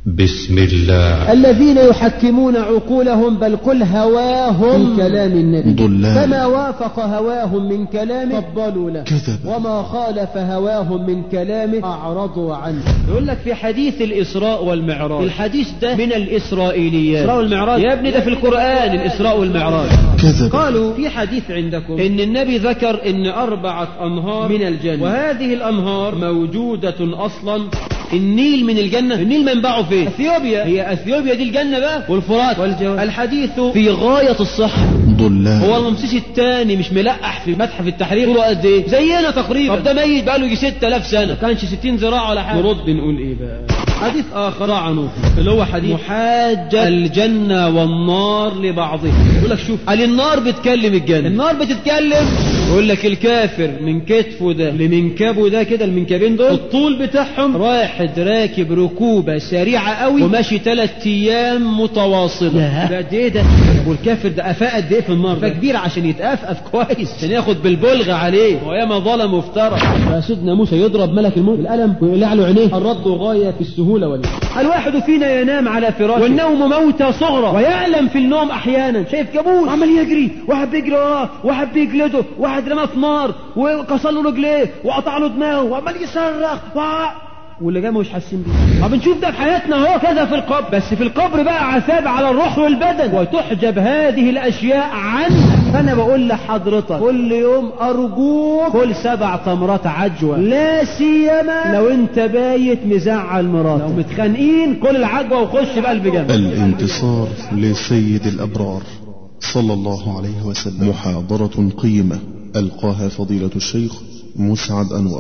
بسم الله الذين يحكمون عقولهم بل قل هواهم في كلام النبي ضلال. فما وافق هواهم من كلامه فضلوا له كذب. وما خالف هواهم من كلامه أعرضوا عنه يقول لك في حديث الإسراء والمعراج الحديث ده من الإسرائيليات الإسراء والمعراج يا ابني ده في القرآن الإسراء والمعراج كذب قالوا في حديث عندكم ان النبي ذكر ان اربعة انهار من الجنة وهذه الانهار موجودة اصلا النيل من الجنة النيل منبعه فين اثيوبيا هي اثيوبيا دي الجنة بقى والفرات والجواب الحديث في غاية الصحة ضلال هو رمسيس الثاني مش ملقح في متحف التحرير طوله قد ايه زينا تقريبا طب ده ميت بقى له يجي 6000 سنه ما كانش 60 ذراع ولا حاجه نرد نقول ايه بقى حديث اخر عنه اللي هو حديث محاجة الجنة والنار لبعضها يقول لك شوف قال النار بتكلم الجنة النار بتتكلم يقول لك الكافر من كتفه ده لمنكبه ده كده المنكبين دول الطول بتاعهم واحد راكب ركوبة سريعة قوي وماشي ثلاث ايام متواصلة ده قد ايه ده والكافر ده افاق قد ايه في النار ده كبير عشان يتأفأف كويس عشان ياخد بالبلغة عليه وياما ظلم وافترى فسيدنا موسى يضرب ملك الموت بالقلم ويقلع له عينيه الرد غاية في السهولة واليسر الواحد فينا ينام على فراشه والنوم موتى صغرى ويعلم في النوم احيانا شايف كابوس عمال يجري واحد بيجري وراه واحد بيجلده واحد رماه في نار وكسر له رجليه وقطع له دماغه وعمال يصرخ وع- واللي جنبه مش حاسين بيه طب نشوف ده في حياتنا اهو كذا في القبر بس في القبر بقى عذاب على الروح والبدن وتحجب هذه الاشياء عنها فانا بقول لحضرتك كل يوم ارجوك كل سبع تمرات عجوه لا سيما لو انت بايت مزعل مراتك لو متخانقين كل العجوه وخش بقلب جنب الانتصار لسيد الأبرار صلى الله عليه وسلم محاضرة قيمة ألقاها فضيلة الشيخ مسعد أنور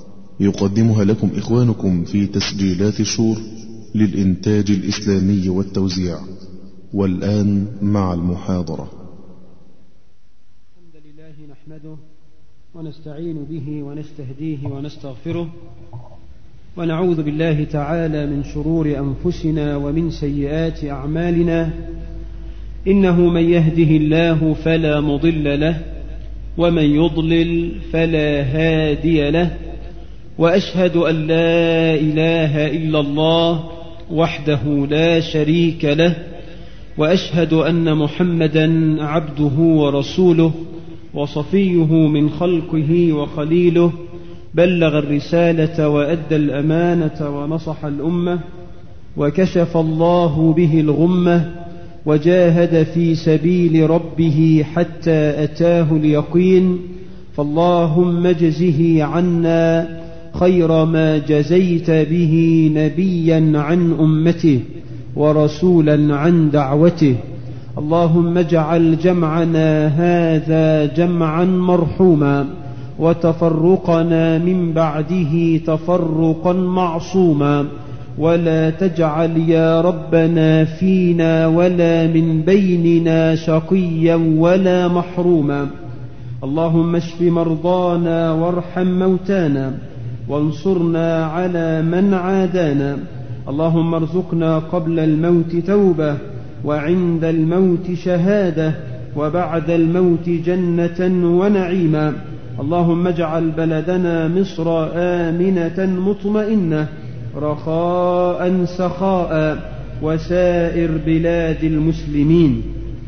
يقدمها لكم إخوانكم في تسجيلات الشور للإنتاج الإسلامي والتوزيع والآن مع المحاضرة الحمد لله نحمده ونستعين به ونستهديه ونستغفره ونعوذ بالله تعالى من شرور انفسنا ومن سيئات اعمالنا انه من يهده الله فلا مضل له ومن يضلل فلا هادي له واشهد ان لا اله الا الله وحده لا شريك له واشهد ان محمدا عبده ورسوله وصفيه من خلقه وخليله بلغ الرساله وادى الامانه ونصح الامه وكشف الله به الغمه وجاهد في سبيل ربه حتى اتاه اليقين فاللهم اجزه عنا خير ما جزيت به نبيا عن امته ورسولا عن دعوته اللهم اجعل جمعنا هذا جمعا مرحوما وتفرقنا من بعده تفرقا معصوما ولا تجعل يا ربنا فينا ولا من بيننا شقيا ولا محروما اللهم اشف مرضانا وارحم موتانا وانصرنا على من عادانا اللهم ارزقنا قبل الموت توبه وعند الموت شهاده وبعد الموت جنه ونعيما اللهم اجعل بلدنا مصر امنه مطمئنه رخاء سخاء وسائر بلاد المسلمين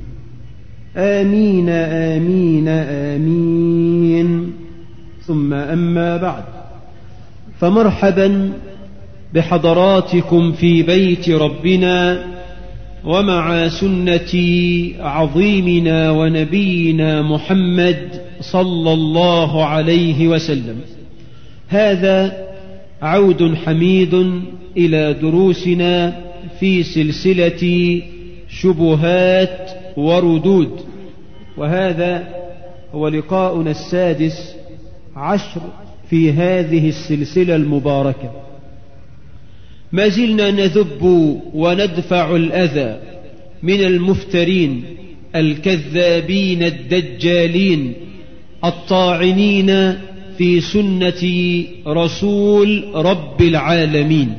امين امين امين ثم اما بعد فمرحبا بحضراتكم في بيت ربنا ومع سنه عظيمنا ونبينا محمد صلى الله عليه وسلم هذا عود حميد الى دروسنا في سلسله شبهات وردود وهذا هو لقاؤنا السادس عشر في هذه السلسله المباركه ما زلنا نذب وندفع الاذى من المفترين الكذابين الدجالين الطاعنين في سنه رسول رب العالمين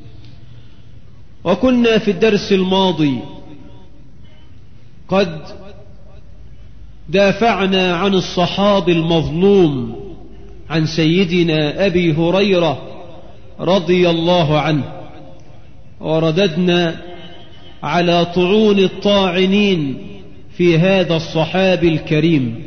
وكنا في الدرس الماضي قد دافعنا عن الصحابي المظلوم عن سيدنا ابي هريره رضي الله عنه ورددنا على طعون الطاعنين في هذا الصحابي الكريم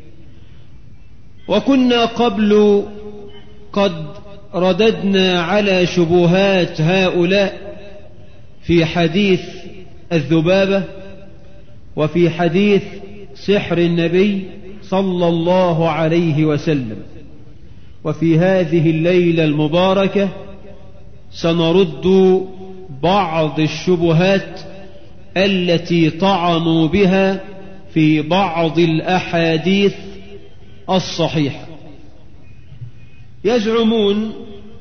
وكنا قبل قد رددنا على شبهات هؤلاء في حديث الذبابة وفي حديث سحر النبي صلى الله عليه وسلم وفي هذه الليلة المباركة سنرد بعض الشبهات التي طعنوا بها في بعض الأحاديث الصحيحة يزعمون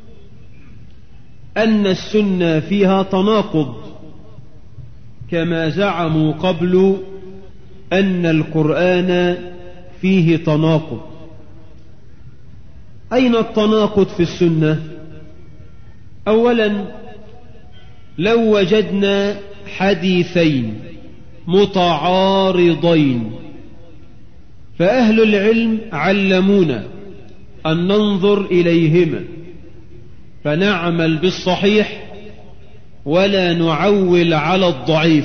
أن السنة فيها تناقض كما زعموا قبل أن القرآن فيه تناقض أين التناقض في السنة أولا لو وجدنا حديثين متعارضين فأهل العلم علمونا أن ننظر إليهما فنعمل بالصحيح ولا نعول على الضعيف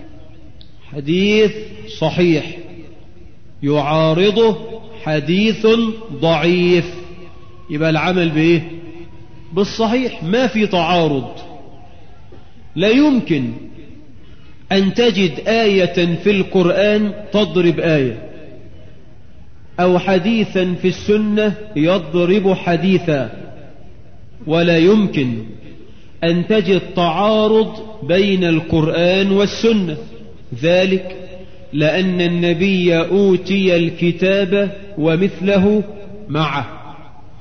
حديث صحيح يعارضه حديث ضعيف يبقى العمل بإيه بالصحيح ما في تعارض لا يمكن أن تجد آية في القرآن تضرب آية أو حديثا في السنة يضرب حديثا ولا يمكن أن تجد تعارض بين القرآن والسنة ذلك لأن النبي أوتي الكتاب ومثله معه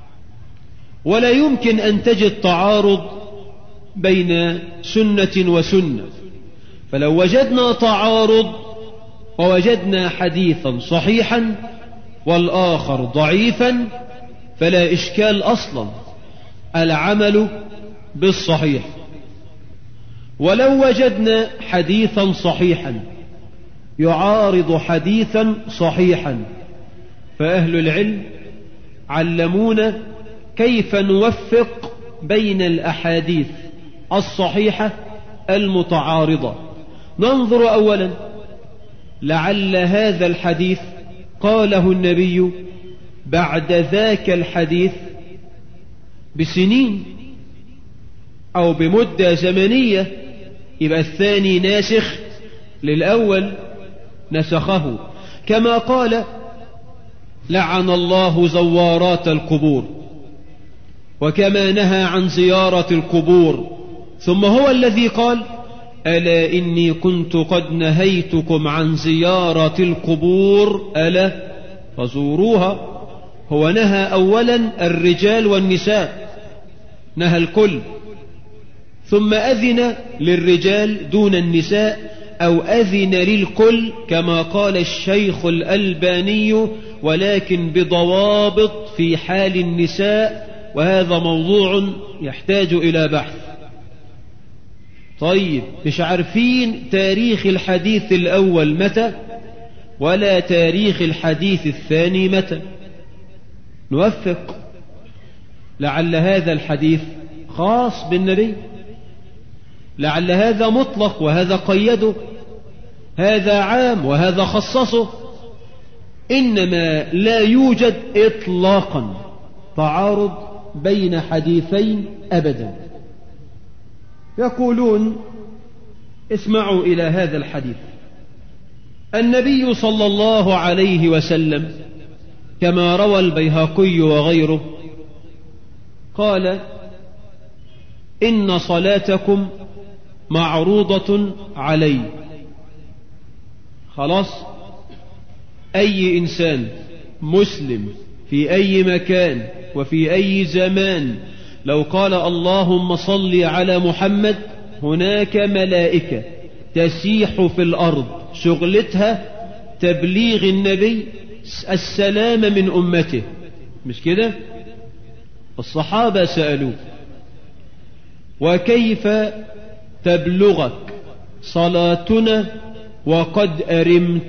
ولا يمكن أن تجد تعارض بين سنة وسنة فلو وجدنا تعارض ووجدنا حديثا صحيحا والآخر ضعيفا فلا إشكال أصلا العمل بالصحيح ولو وجدنا حديثا صحيحا يعارض حديثا صحيحا فأهل العلم علمونا كيف نوفق بين الأحاديث الصحيحة المتعارضة ننظر أولا لعل هذا الحديث قاله النبي بعد ذاك الحديث بسنين أو بمدة زمنية يبقى الثاني ناسخ للأول نسخه كما قال لعن الله زوارات القبور وكما نهى عن زيارة القبور ثم هو الذي قال ألا إني كنت قد نهيتكم عن زيارة القبور ألا فزوروها هو نهى أولا الرجال والنساء نهى الكل ثم أذن للرجال دون النساء أو أذن للكل كما قال الشيخ الألباني ولكن بضوابط في حال النساء وهذا موضوع يحتاج إلى بحث طيب مش عارفين تاريخ الحديث الأول متى ولا تاريخ الحديث الثاني متى نوفق لعل هذا الحديث خاص بالنبي لعل هذا مطلق وهذا قيده هذا عام وهذا خصصه إنما لا يوجد إطلاقا تعارض بين حديثين أبدا يقولون اسمعوا إلى هذا الحديث النبي صلى الله عليه وسلم كما روى البيهقي وغيره قال إن صلاتكم معروضة علي خلاص أي إنسان مسلم في أي مكان وفي أي زمان لو قال اللهم صل على محمد هناك ملائكة تسيح في الأرض شغلتها تبليغ النبي السلام من أمته مش كده الصحابة سألوه وكيف تبلغك صلاتنا وقد أرمت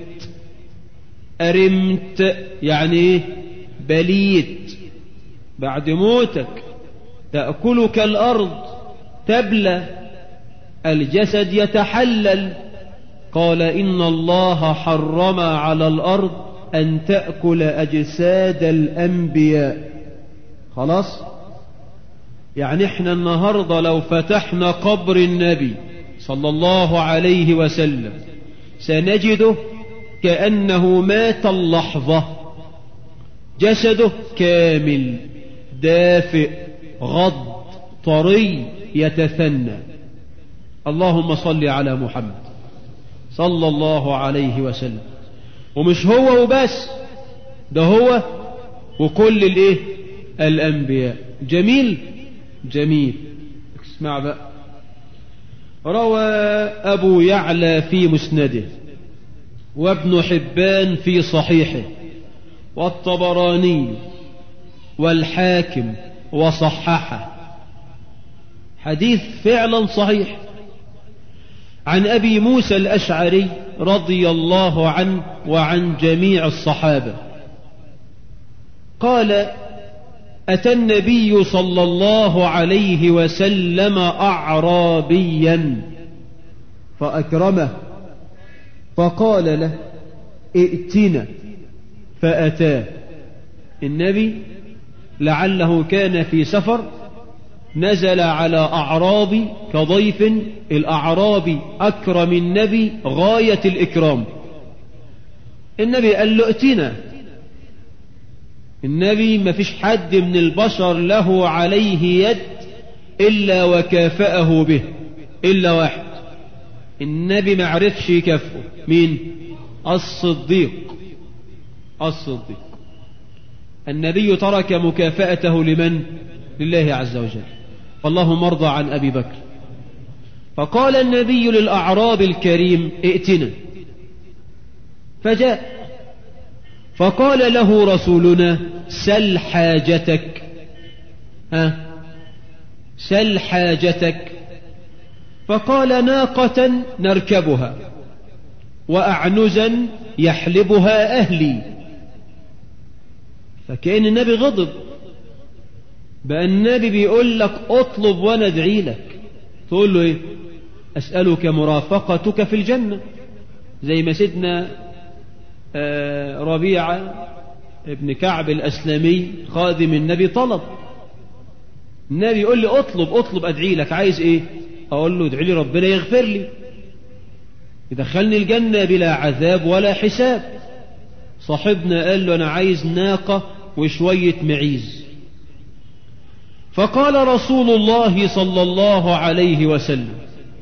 أرمت يعني ايه بليت بعد موتك تأكلك الأرض تبلى الجسد يتحلل قال إن الله حرم على الأرض أن تأكل أجساد الأنبياء خلاص يعني احنا النهاردة لو فتحنا قبر النبي صلى الله عليه وسلم سنجده كأنه مات اللحظة جسده كامل دافئ غض طري يتثنى اللهم صل على محمد صلى الله عليه وسلم ومش هو وبس ده هو وكل الايه الانبياء جميل جميل اسمع بقى روى ابو يعلى في مسنده وابن حبان في صحيحه والطبراني والحاكم وصححه حديث فعلا صحيح عن ابي موسى الاشعري رضي الله عنه وعن جميع الصحابه قال اتى النبي صلى الله عليه وسلم اعرابيا فاكرمه فقال له ائتنا فاتاه النبي لعله كان في سفر نزل على أعرابي كضيف الأعرابي أكرم النبي غاية الإكرام النبي قال له ائتنا النبي ما فيش حد من البشر له عليه يد إلا وكافأه به إلا واحد النبي ما عرفش يكافئه مين الصديق الصديق النبي ترك مكافأته لمن لله عز وجل فاللهم ارضى عن أبي بكر فقال النبي للأعراب الكريم ائتنا فجاء فقال له رسولنا سل حاجتك ها سل حاجتك فقال ناقة نركبها وأعنزا يحلبها أهلي فكأن النبي غضب بقى النبي بيقول لك اطلب وانا ادعي لك تقول له ايه اسألك مرافقتك في الجنة زي ما سيدنا آه ربيعة ابن كعب الأسلمي خادم النبي طلب النبي يقول لي اطلب اطلب ادعي لك عايز ايه اقول له ادعي لي ربنا يغفر لي يدخلني الجنة بلا عذاب ولا حساب صاحبنا قال له انا عايز ناقة وشوية معيز فقال رسول الله صلى الله عليه وسلم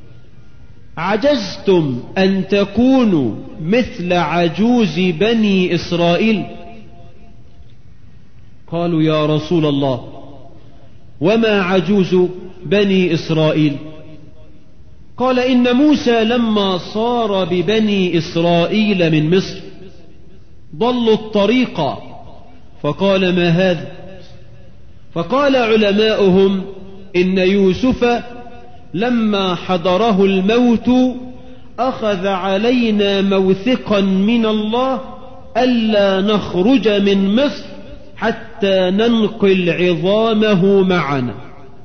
عجزتم أن تكونوا مثل عجوز بني إسرائيل قالوا يا رسول الله وما عجوز بني إسرائيل قال إن موسى لما صار ببني إسرائيل من مصر ضلوا الطريق فقال ما هذا فقال علماؤهم إن يوسف لما حضره الموت أخذ علينا موثقا من الله ألا نخرج من مصر حتى ننقل عظامه معنا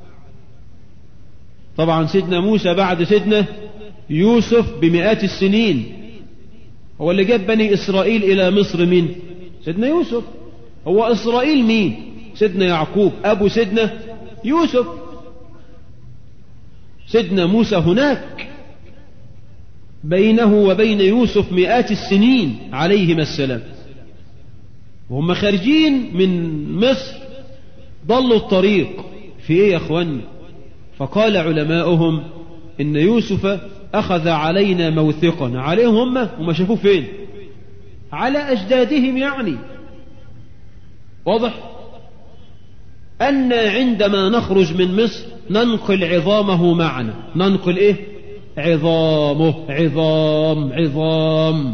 طبعا سيدنا موسى بعد سيدنا يوسف بمئات السنين هو اللي جاب بني إسرائيل إلى مصر مين سيدنا يوسف هو إسرائيل مين سيدنا يعقوب أبو سيدنا يوسف سيدنا موسى هناك بينه وبين يوسف مئات السنين عليهما السلام وهم خارجين من مصر ضلوا الطريق في ايه يا اخواني فقال علماؤهم ان يوسف اخذ علينا موثقا عليهم هم وما شافوه فين على اجدادهم يعني واضح أن عندما نخرج من مصر ننقل عظامه معنا ننقل إيه عظامه عظام عظام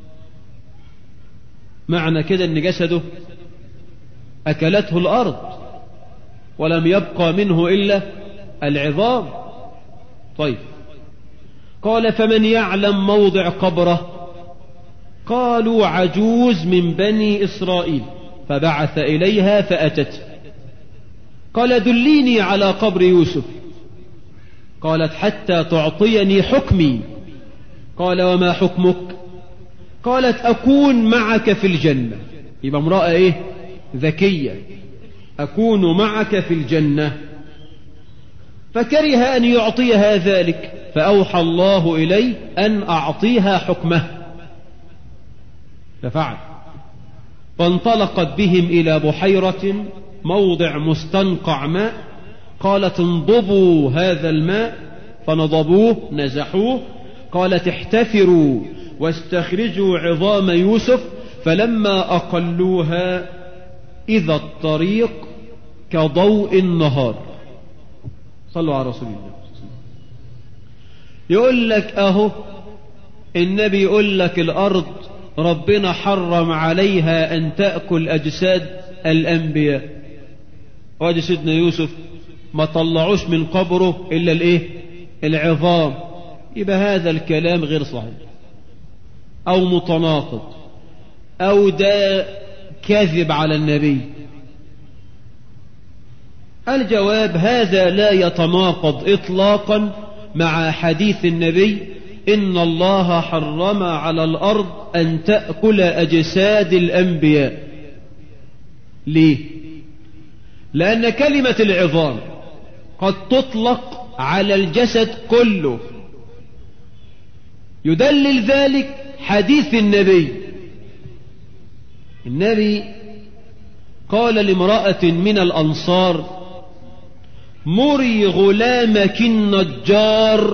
معنى كده أن جسده أكلته الأرض ولم يبقى منه إلا العظام طيب قال فمن يعلم موضع قبره قالوا عجوز من بني إسرائيل فبعث إليها فأتت قال دليني على قبر يوسف قالت حتى تعطيني حكمي قال وما حكمك قالت أكون معك في الجنة يبقى امرأة إيه ذكية أكون معك في الجنة فكره أن يعطيها ذلك فأوحى الله إلي أن أعطيها حكمه ففعل فانطلقت بهم إلى بحيرة موضع مستنقع ماء قالت انضبوا هذا الماء فنضبوه نزحوه قالت احتفروا واستخرجوا عظام يوسف فلما أقلوها إذا الطريق كضوء النهار صلوا على رسول الله يقول لك أهو النبي يقول لك الأرض ربنا حرم عليها أن تأكل أجساد الأنبياء وادي سيدنا يوسف ما طلعوش من قبره إلا الإيه العظام يبقى هذا الكلام غير صحيح أو متناقض أو ده كذب على النبي الجواب هذا لا يتناقض إطلاقا مع حديث النبي إن الله حرم على الأرض أن تأكل أجساد الأنبياء ليه؟ لأن كلمة العظام قد تطلق على الجسد كله يدلل ذلك حديث النبي النبي قال لامرأة من الأنصار مري غلامك النجار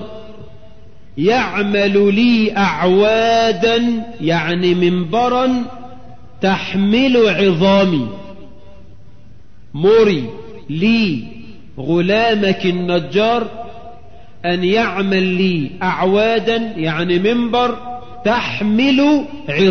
يعمل لي أعوادا يعني منبرا تحمل عظامي مري لي غلامك النجار أن يعمل لي أعوادا يعني منبر تحمل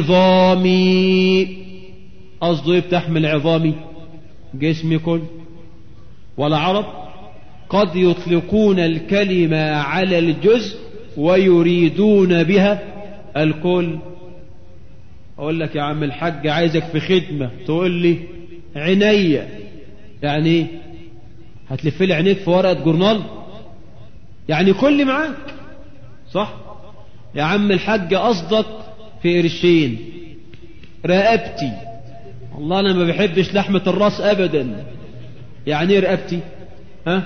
عظامي قصده ايه بتحمل عظامي جسمي كله ولا عرب قد يطلقون الكلمة على الجزء ويريدون بها الكل أقول لك يا عم الحاج عايزك في خدمة تقول لي عينيا يعني ايه هتلف لي عينيك في ورقة جورنال يعني كل معاك صح يا عم الحاج قصدك في قرشين رقبتي والله انا ما بحبش لحمة الراس ابدا يعني ايه رقبتي ها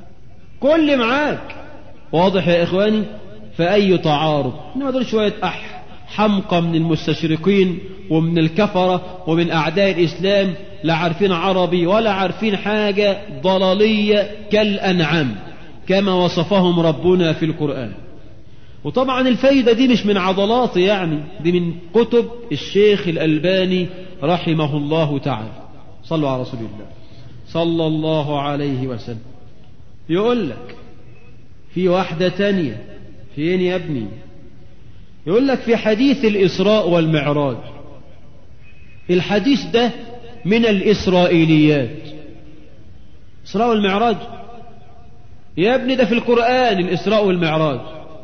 كل معاك واضح يا اخواني فاي تعارض انما دول شوية اح حمقى من المستشرقين ومن الكفرة ومن اعداء الاسلام لا عارفين عربي ولا عارفين حاجة ضلالية كالانعام كما وصفهم ربنا في القرآن وطبعا الفايدة دي مش من عضلات يعني دي من كتب الشيخ الألباني رحمه الله تعالى صلوا على رسول الله صلى الله عليه وسلم يقول لك في واحدة تانية فين يا ابني يقول لك في حديث الإسراء والمعراج الحديث ده من الإسرائيليات إسراء والمعراج يا ابني ده في القرآن الإسراء والمعراج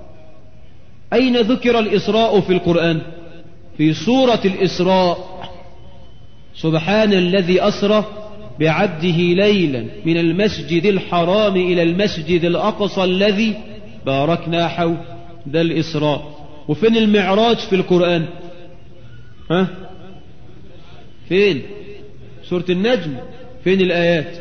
أين ذكر الإسراء في القرآن في سورة الإسراء سبحان الذي أسرى بعبده ليلا من المسجد الحرام إلى المسجد الأقصى الذي باركنا حول ده الإسراء وفين المعراج في القرآن ها فين سورة النجم فين الآيات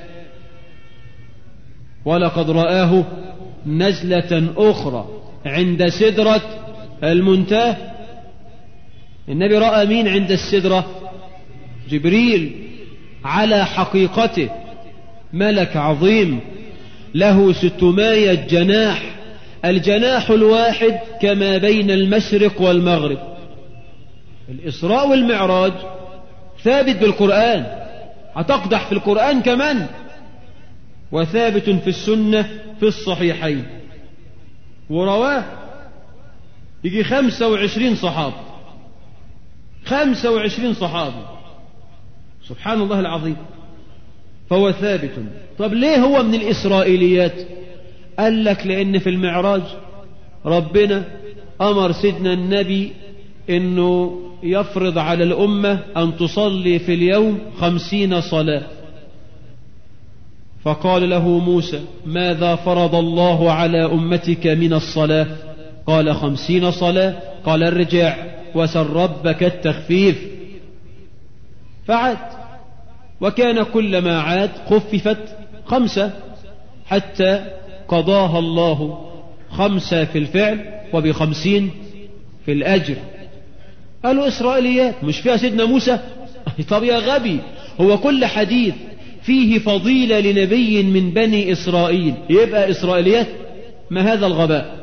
ولقد رآه نزلة أخرى عند سدرة المنتهى النبي رأى مين عند السدرة جبريل على حقيقته ملك عظيم له ستماية جناح الجناح الواحد كما بين المشرق والمغرب الإسراء والمعراج ثابت بالقرآن هتقدح في القرآن كمان وثابت في السنة في الصحيحين ورواه يجي خمسة وعشرين صحابي خمسة وعشرين صحابي سبحان الله العظيم فهو ثابت طب ليه هو من الإسرائيليات قال لك لأن في المعراج ربنا أمر سيدنا النبي أنه يفرض على الأمة أن تصلي في اليوم خمسين صلاة فقال له موسى ماذا فرض الله على أمتك من الصلاة قال خمسين صلاة قال ارجع وسل ربك التخفيف فعاد وكان كلما عاد خففت خمسة حتى قضاها الله خمسة في الفعل وبخمسين في الأجر قالوا إسرائيليات مش فيها سيدنا موسى طب يا غبي هو كل حديث فيه فضيلة لنبي من بني إسرائيل يبقى إسرائيليات ما هذا الغباء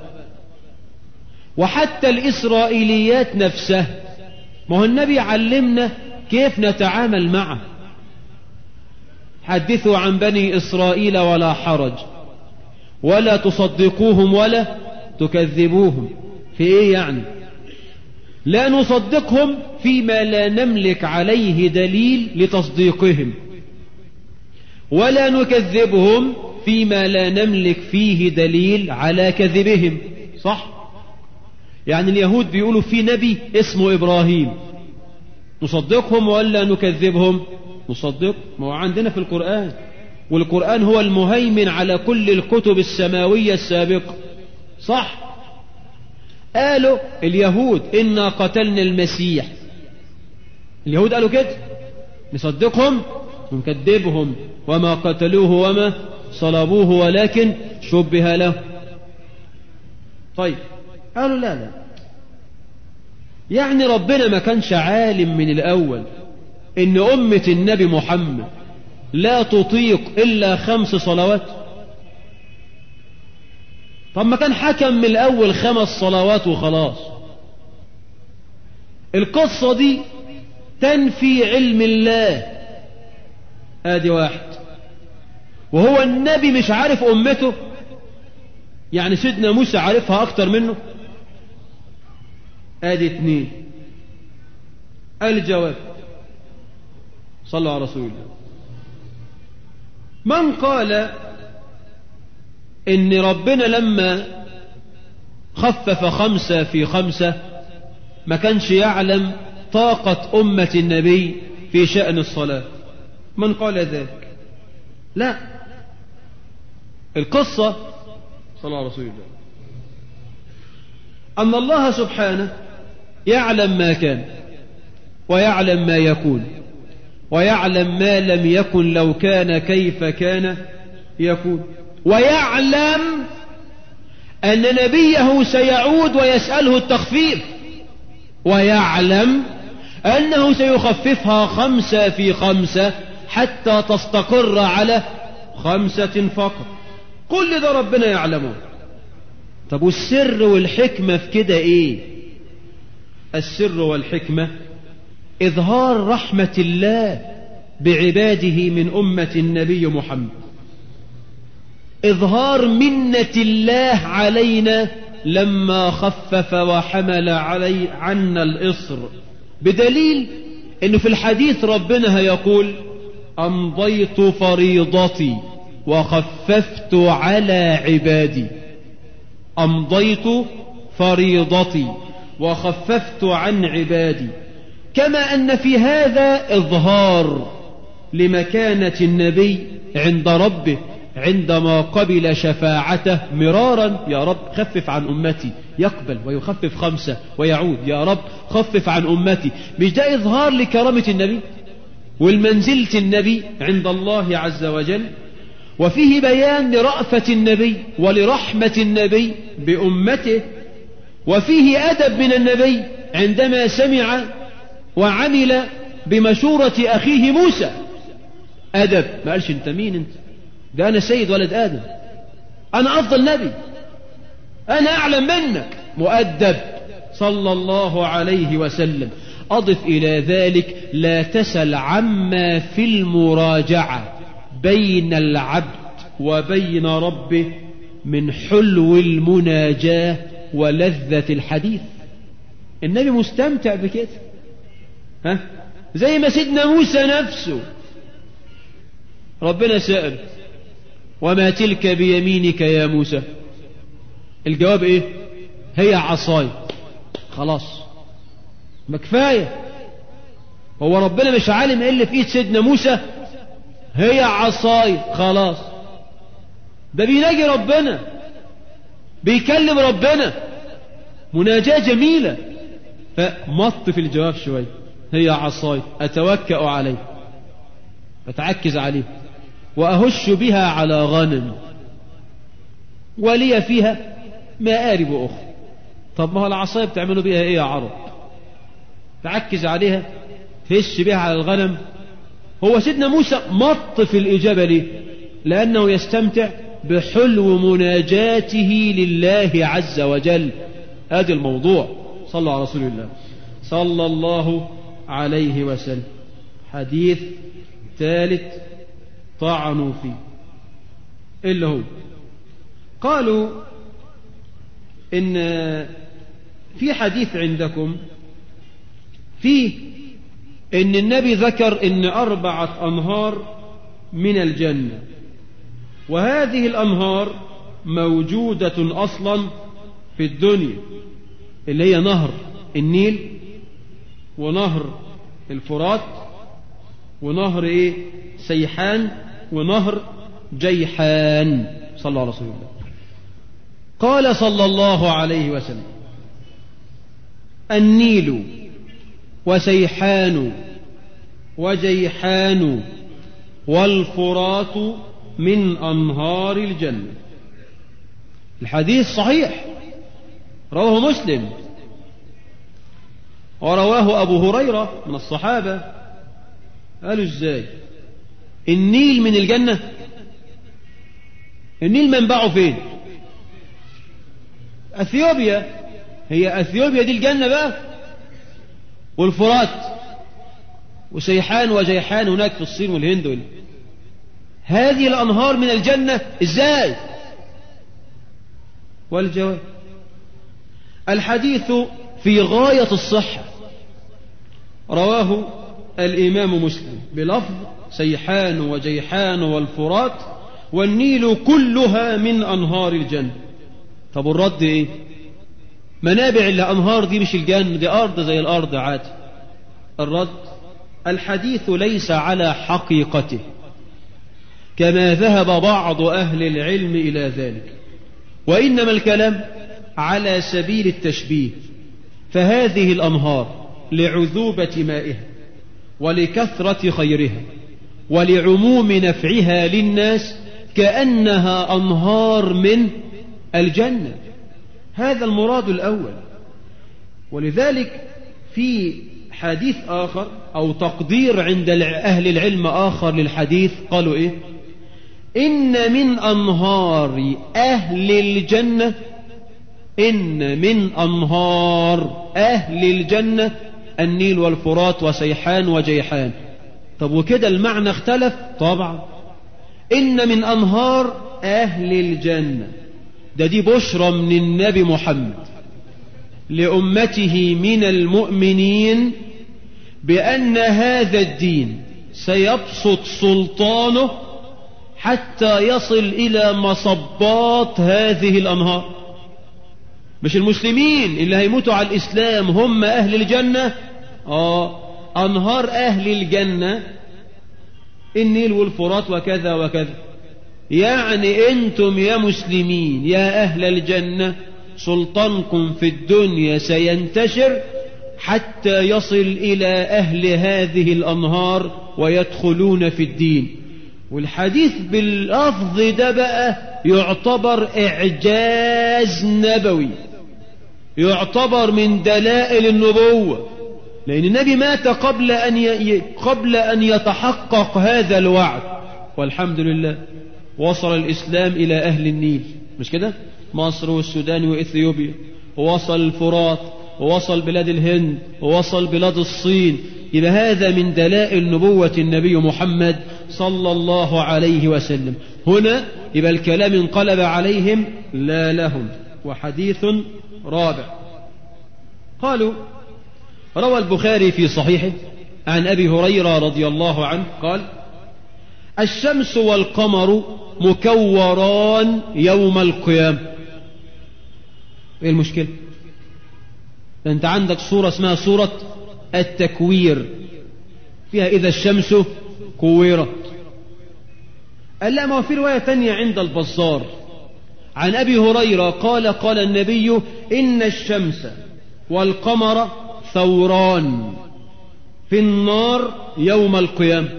وحتى الإسرائيليات نفسها ما هو النبي علمنا كيف نتعامل معه حدثوا عن بني إسرائيل ولا حرج ولا تصدقوهم ولا تكذبوهم في إيه يعني لا نصدقهم فيما لا نملك عليه دليل لتصديقهم ولا نكذبهم فيما لا نملك فيه دليل على كذبهم صح يعني اليهود بيقولوا في نبي اسمه إبراهيم نصدقهم ولا نكذبهم نصدق ما هو عندنا في القرآن والقرآن هو المهيمن على كل الكتب السماوية السابقة صح قالوا اليهود إنا قتلنا المسيح اليهود قالوا كده نصدقهم ونكذبهم وما قتلوه وما صلبوه ولكن شبه له طيب قالوا لا لا يعني ربنا ما كانش عالم من الأول إن أمة النبي محمد لا تطيق إلا خمس صلوات طب ما كان حكم من الأول خمس صلوات وخلاص القصة دي تنفي علم الله ادي واحد وهو النبي مش عارف امته يعني سيدنا موسى عارفها اكتر منه ادي اتنين الجواب صلوا على رسول الله من قال ان ربنا لما خفف خمسة في خمسة ما كانش يعلم طاقة أمة النبي في شأن الصلاة من قال ذلك لا القصة صلى الله عليه رسول الله أن الله سبحانه يعلم ما كان ويعلم ما يكون ويعلم ما لم يكن لو كان كيف كان يكون ويعلم أن نبيه سيعود ويسأله التخفيف ويعلم أنه سيخففها خمسة في خمسة حتى تستقر على خمسة فقط كل ده ربنا يعلمه طب والسر والحكمة في كده ايه السر والحكمة إظهار رحمة الله بعباده من أمة النبي محمد إظهار منة الله علينا لما خفف وحمل علي عنا الإصر بدليل أنه في الحديث ربنا هيقول أمضيت فريضتي وخففت على عبادي أمضيت فريضتي وخففت عن عبادي كما أن في هذا إظهار لمكانة النبي عند ربه عندما قبل شفاعته مرارا يا رب خفف عن أمتي يقبل ويخفف خمسة ويعود يا رب خفف عن أمتي مش ده إظهار لكرامة النبي والمنزلة النبي عند الله عز وجل وفيه بيان لرأفة النبي ولرحمة النبي بأمته وفيه أدب من النبي عندما سمع وعمل بمشورة أخيه موسى أدب ما قالش أنت مين أنت ده أنا سيد ولد آدم أنا أفضل نبي أنا أعلم منك مؤدب صلى الله عليه وسلم أضف إلى ذلك لا تسل عما في المراجعة بين العبد وبين ربه من حلو المناجاة ولذة الحديث النبي مستمتع بكده ها زي ما سيدنا موسى نفسه ربنا سأل وما تلك بيمينك يا موسى الجواب ايه هي عصاي خلاص ما كفايه هو ربنا مش عالم ايه اللي في ايد سيدنا موسى هي عصاي خلاص ده بيناجي ربنا بيكلم ربنا مناجاة جميلة فمط في الجواب شوية هي عصاي أتوكأ عليه أتعكز عليه وأهش بها على غنم ولي فيها مآرب أخرى طب ما هو العصاية بتعملوا بيها إيه يا عرب تعكز عليها تهش بها على الغنم هو سيدنا موسى مط في الإجابة ليه لأنه يستمتع بحلو مناجاته لله عز وجل هذا الموضوع صلى على رسول الله صلى الله عليه وسلم حديث ثالث طعنوا فيه اللي هو قالوا إن في حديث عندكم فيه إن النبي ذكر إن أربعة أنهار من الجنة وهذه الأنهار موجودة أصلا في الدنيا اللي هي نهر النيل ونهر الفرات ونهر ايه سيحان ونهر جيحان صلى الله عليه وسلم قال صلى الله عليه وسلم النيل وسيحان وجيحان والفرات من أنهار الجنة الحديث صحيح رواه مسلم ورواه أبو هريرة من الصحابة قالوا ازاي النيل من الجنة النيل منبعه فين أثيوبيا هي أثيوبيا دي الجنة بقى والفرات وسيحان وجيحان هناك في الصين والهند وال... هذه الأنهار من الجنة ازاي والجواب الحديث في غاية الصحة رواه الإمام مسلم بلفظ سيحان وجيحان والفرات والنيل كلها من أنهار الجنة طب الرد إيه منابع الأنهار دي مش الجنة دي أرض زي الأرض عادي الرد الحديث ليس على حقيقته كما ذهب بعض أهل العلم إلى ذلك وإنما الكلام على سبيل التشبيه فهذه الأنهار لعذوبة مائها ولكثرة خيرها ولعموم نفعها للناس كأنها أنهار من الجنة هذا المراد الأول ولذلك في حديث آخر أو تقدير عند أهل العلم آخر للحديث قالوا إيه إن من أنهار أهل الجنة إن من أنهار أهل الجنة النيل والفرات وسيحان وجيحان طب وكده المعنى اختلف طبعا إن من أنهار أهل الجنة ده دي بشرى من النبي محمد لأمته من المؤمنين بأن هذا الدين سيبسط سلطانه حتى يصل إلى مصبات هذه الأنهار مش المسلمين اللي هيموتوا على الإسلام هم أهل الجنة آه أنهار أهل الجنة النيل والفرات وكذا وكذا يعني أنتم يا مسلمين يا أهل الجنة سلطانكم في الدنيا سينتشر حتى يصل إلى أهل هذه الأنهار ويدخلون في الدين والحديث باللفظ ده بقى يعتبر إعجاز نبوي يعتبر من دلائل النبوة لأن النبي مات قبل أن ي... قبل أن يتحقق هذا الوعد والحمد لله وصل الإسلام إلى أهل النيل مش كده مصر والسودان وإثيوبيا ووصل الفرات ووصل بلاد الهند ووصل بلاد الصين يبقى هذا من دلائل نبوة النبي محمد صلى الله عليه وسلم هنا يبقى الكلام انقلب عليهم لا لهم وحديث رابع قالوا روى البخاري في صحيحه عن أبي هريرة رضي الله عنه قال الشمس والقمر مكوران يوم القيامة ايه المشكلة انت عندك صورة اسمها صورة التكوير فيها إذا الشمس كورت قال لا ما هو في رواية تانية عند البزار عن أبي هريرة قال قال النبي إن الشمس والقمر ثوران في النار يوم القيامة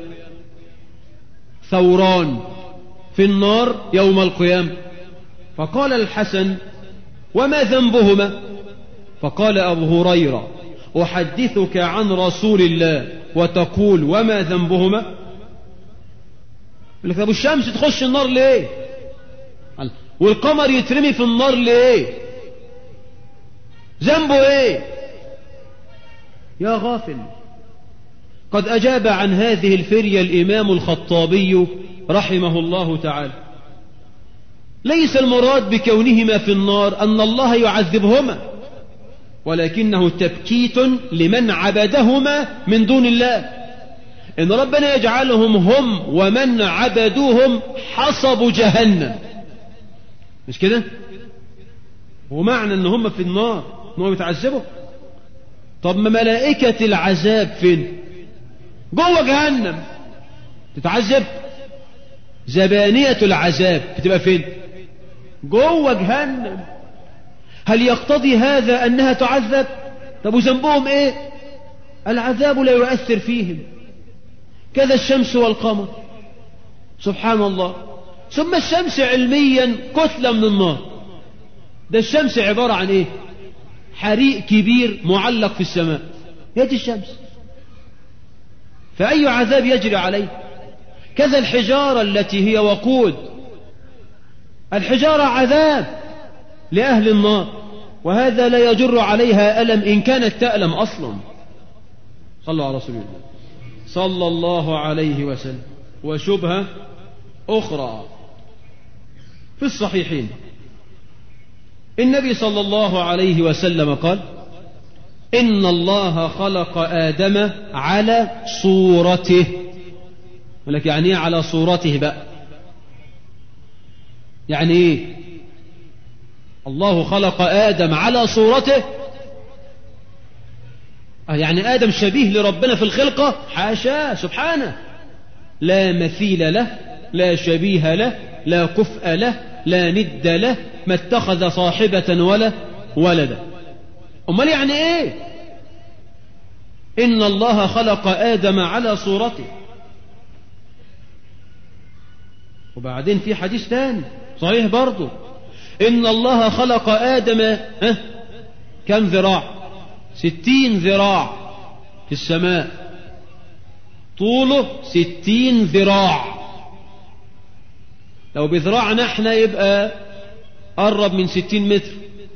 ثوران في النار يوم القيامة فقال الحسن وما ذنبهما فقال أبو هريرة أحدثك عن رسول الله وتقول وما ذنبهما يقول لك أبو الشمس تخش النار ليه والقمر يترمي في النار ليه ذنبه ايه يا غافل قد أجاب عن هذه الفرية الإمام الخطابي رحمه الله تعالى ليس المراد بكونهما في النار أن الله يعذبهما ولكنه تبكيت لمن عبدهما من دون الله إن ربنا يجعلهم هم ومن عبدوهم حصب جهنم مش كده ومعنى ان هم في النار ان هم بيتعذبوا طب ما ملائكة العذاب فين جوه جهنم تتعذب زبانية العذاب بتبقى فين جوه جهنم هل يقتضي هذا أنها تعذب طب وذنبهم إيه العذاب لا يؤثر فيهم كذا الشمس والقمر سبحان الله ثم الشمس علميا كتلة من النار ده الشمس عبارة عن إيه حريق كبير معلق في السماء هي دي الشمس فأي عذاب يجري عليه كذا الحجارة التي هي وقود الحجارة عذاب لأهل النار وهذا لا يجر عليها ألم إن كانت تألم أصلا صلوا على رسول الله صلى الله عليه وسلم وشبهة أخرى في الصحيحين النبي صلى الله عليه وسلم قال إن الله خلق آدم على صورته لك يعني إيه على صورته بقى يعني إيه الله خلق آدم على صورته يعني آدم شبيه لربنا في الخلقة حاشا سبحانه لا مثيل له لا شبيه له لا كفء له لا ند له ما اتخذ صاحبة ولا ولدا أمال يعني إيه إن الله خلق آدم على صورته وبعدين في حديث تاني صحيح برضه إن الله خلق آدم ها كم ذراع ستين ذراع في السماء طوله ستين ذراع لو بذراعنا احنا يبقى قرب من ستين متر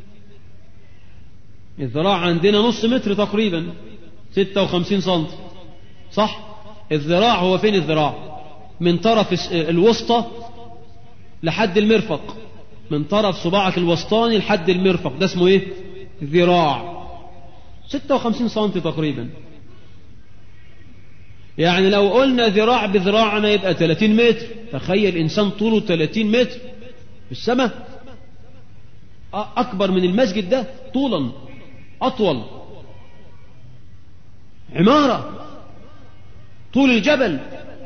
الذراع عندنا نص متر تقريبا ستة وخمسين سنتي صح الذراع هو فين الذراع من طرف الوسطى لحد المرفق من طرف صباعك الوسطاني لحد المرفق ده اسمه ايه ذراع 56 سنتي تقريبا يعني لو قلنا ذراع بذراعنا يبقى 30 متر تخيل انسان طوله 30 متر في السماء اكبر من المسجد ده طولا اطول عمارة طول الجبل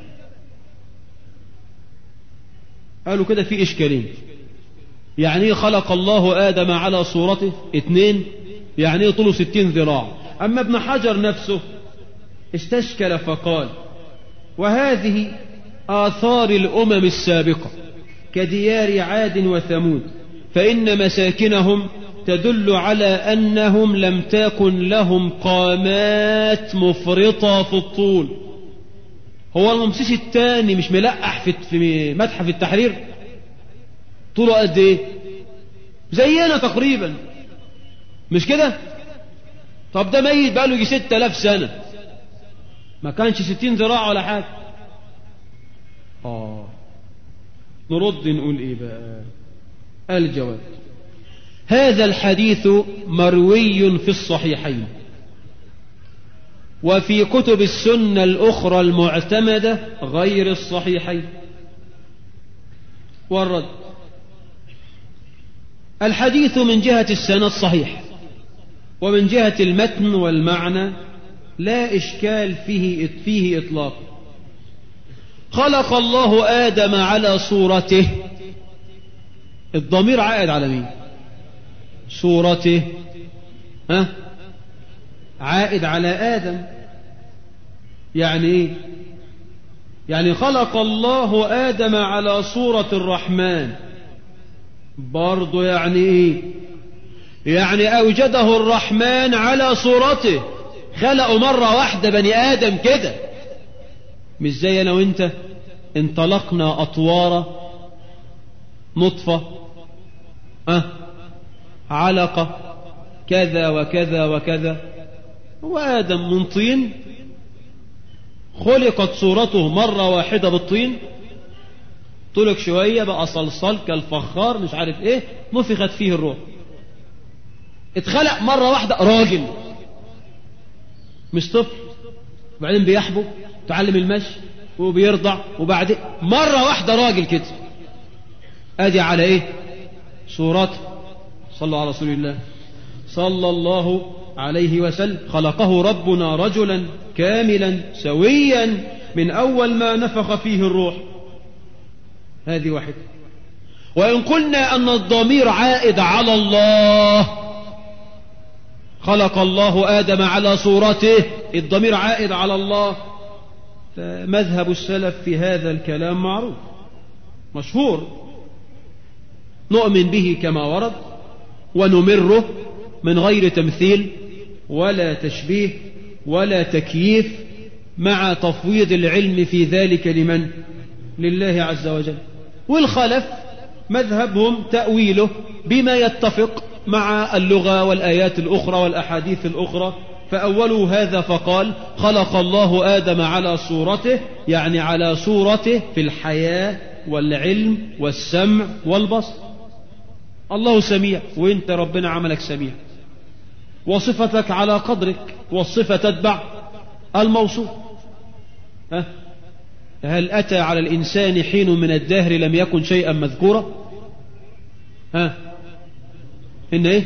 قالوا كده في اشكالين يعني ايه خلق الله آدم على صورته اثنين يعني ايه طوله ستين ذراع أما ابن حجر نفسه استشكل فقال وهذه آثار الأمم السابقة كديار عاد وثمود فإن مساكنهم تدل على أنهم لم تكن لهم قامات مفرطة في الطول هو الممسيس الثاني مش ملقح في متحف التحرير طوله قد ايه زينا تقريبا مش كده طب ده ميت بقاله يجي ستة آلاف سنة ما كانش ستين ذراع ولا حاجة آه نرد نقول إيه بقى الجواب هذا الحديث مروي في الصحيحين وفي كتب السنة الأخرى المعتمدة غير الصحيحين والرد الحديث من جهة السند صحيح ومن جهة المتن والمعنى لا إشكال فيه فيه إطلاق خلق الله آدم على صورته الضمير عائد على مين صورته ها عائد على آدم يعني ايه يعني خلق الله آدم على صورة الرحمن برضو يعني ايه يعني أوجده الرحمن على صورته خلقوا مرة واحدة بني آدم كده مش زي أنا وأنت انطلقنا أطوار نطفة أه علقة كذا وكذا وكذا وآدم من طين خلقت صورته مرة واحدة بالطين طلق شوية بقى صلصال كالفخار مش عارف ايه نفخت فيه الروح اتخلق مرة واحدة راجل مش طفل وبعدين بيحبو تعلم المشي وبيرضع وبعدين مرة واحدة راجل كده ادي على ايه صورته صلى على رسول الله صلى الله عليه وسلم خلقه ربنا رجلا كاملا سويا من أول ما نفخ فيه الروح هذه واحدة وإن قلنا أن الضمير عائد على الله خلق الله آدم على صورته الضمير عائد على الله فمذهب السلف في هذا الكلام معروف مشهور نؤمن به كما ورد ونمره من غير تمثيل ولا تشبيه ولا تكييف مع تفويض العلم في ذلك لمن لله عز وجل والخلف مذهبهم تأويله بما يتفق مع اللغة والآيات الأخرى والأحاديث الأخرى فأولوا هذا فقال خلق الله آدم على صورته يعني على صورته في الحياة والعلم والسمع والبصر الله سميع وانت ربنا عملك سميع وصفتك على قدرك والصفة تتبع الموصوف ها؟ هل أتى على الإنسان حين من الدهر لم يكن شيئا مذكورا ها إن إيه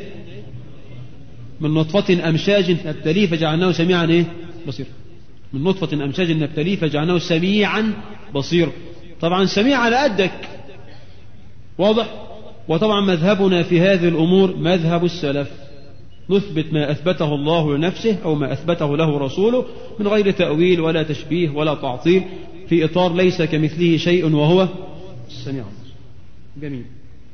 من نطفة أمشاج نبتليه فجعلناه سميعا إيه بصير من نطفة أمشاج نبتليه فجعلناه سميعا بصير طبعا سميع على قدك واضح وطبعا مذهبنا في هذه الأمور مذهب السلف نثبت ما أثبته الله لنفسه أو ما أثبته له رسوله من غير تأويل ولا تشبيه ولا تعطيل في إطار ليس كمثله شيء وهو السميع جميل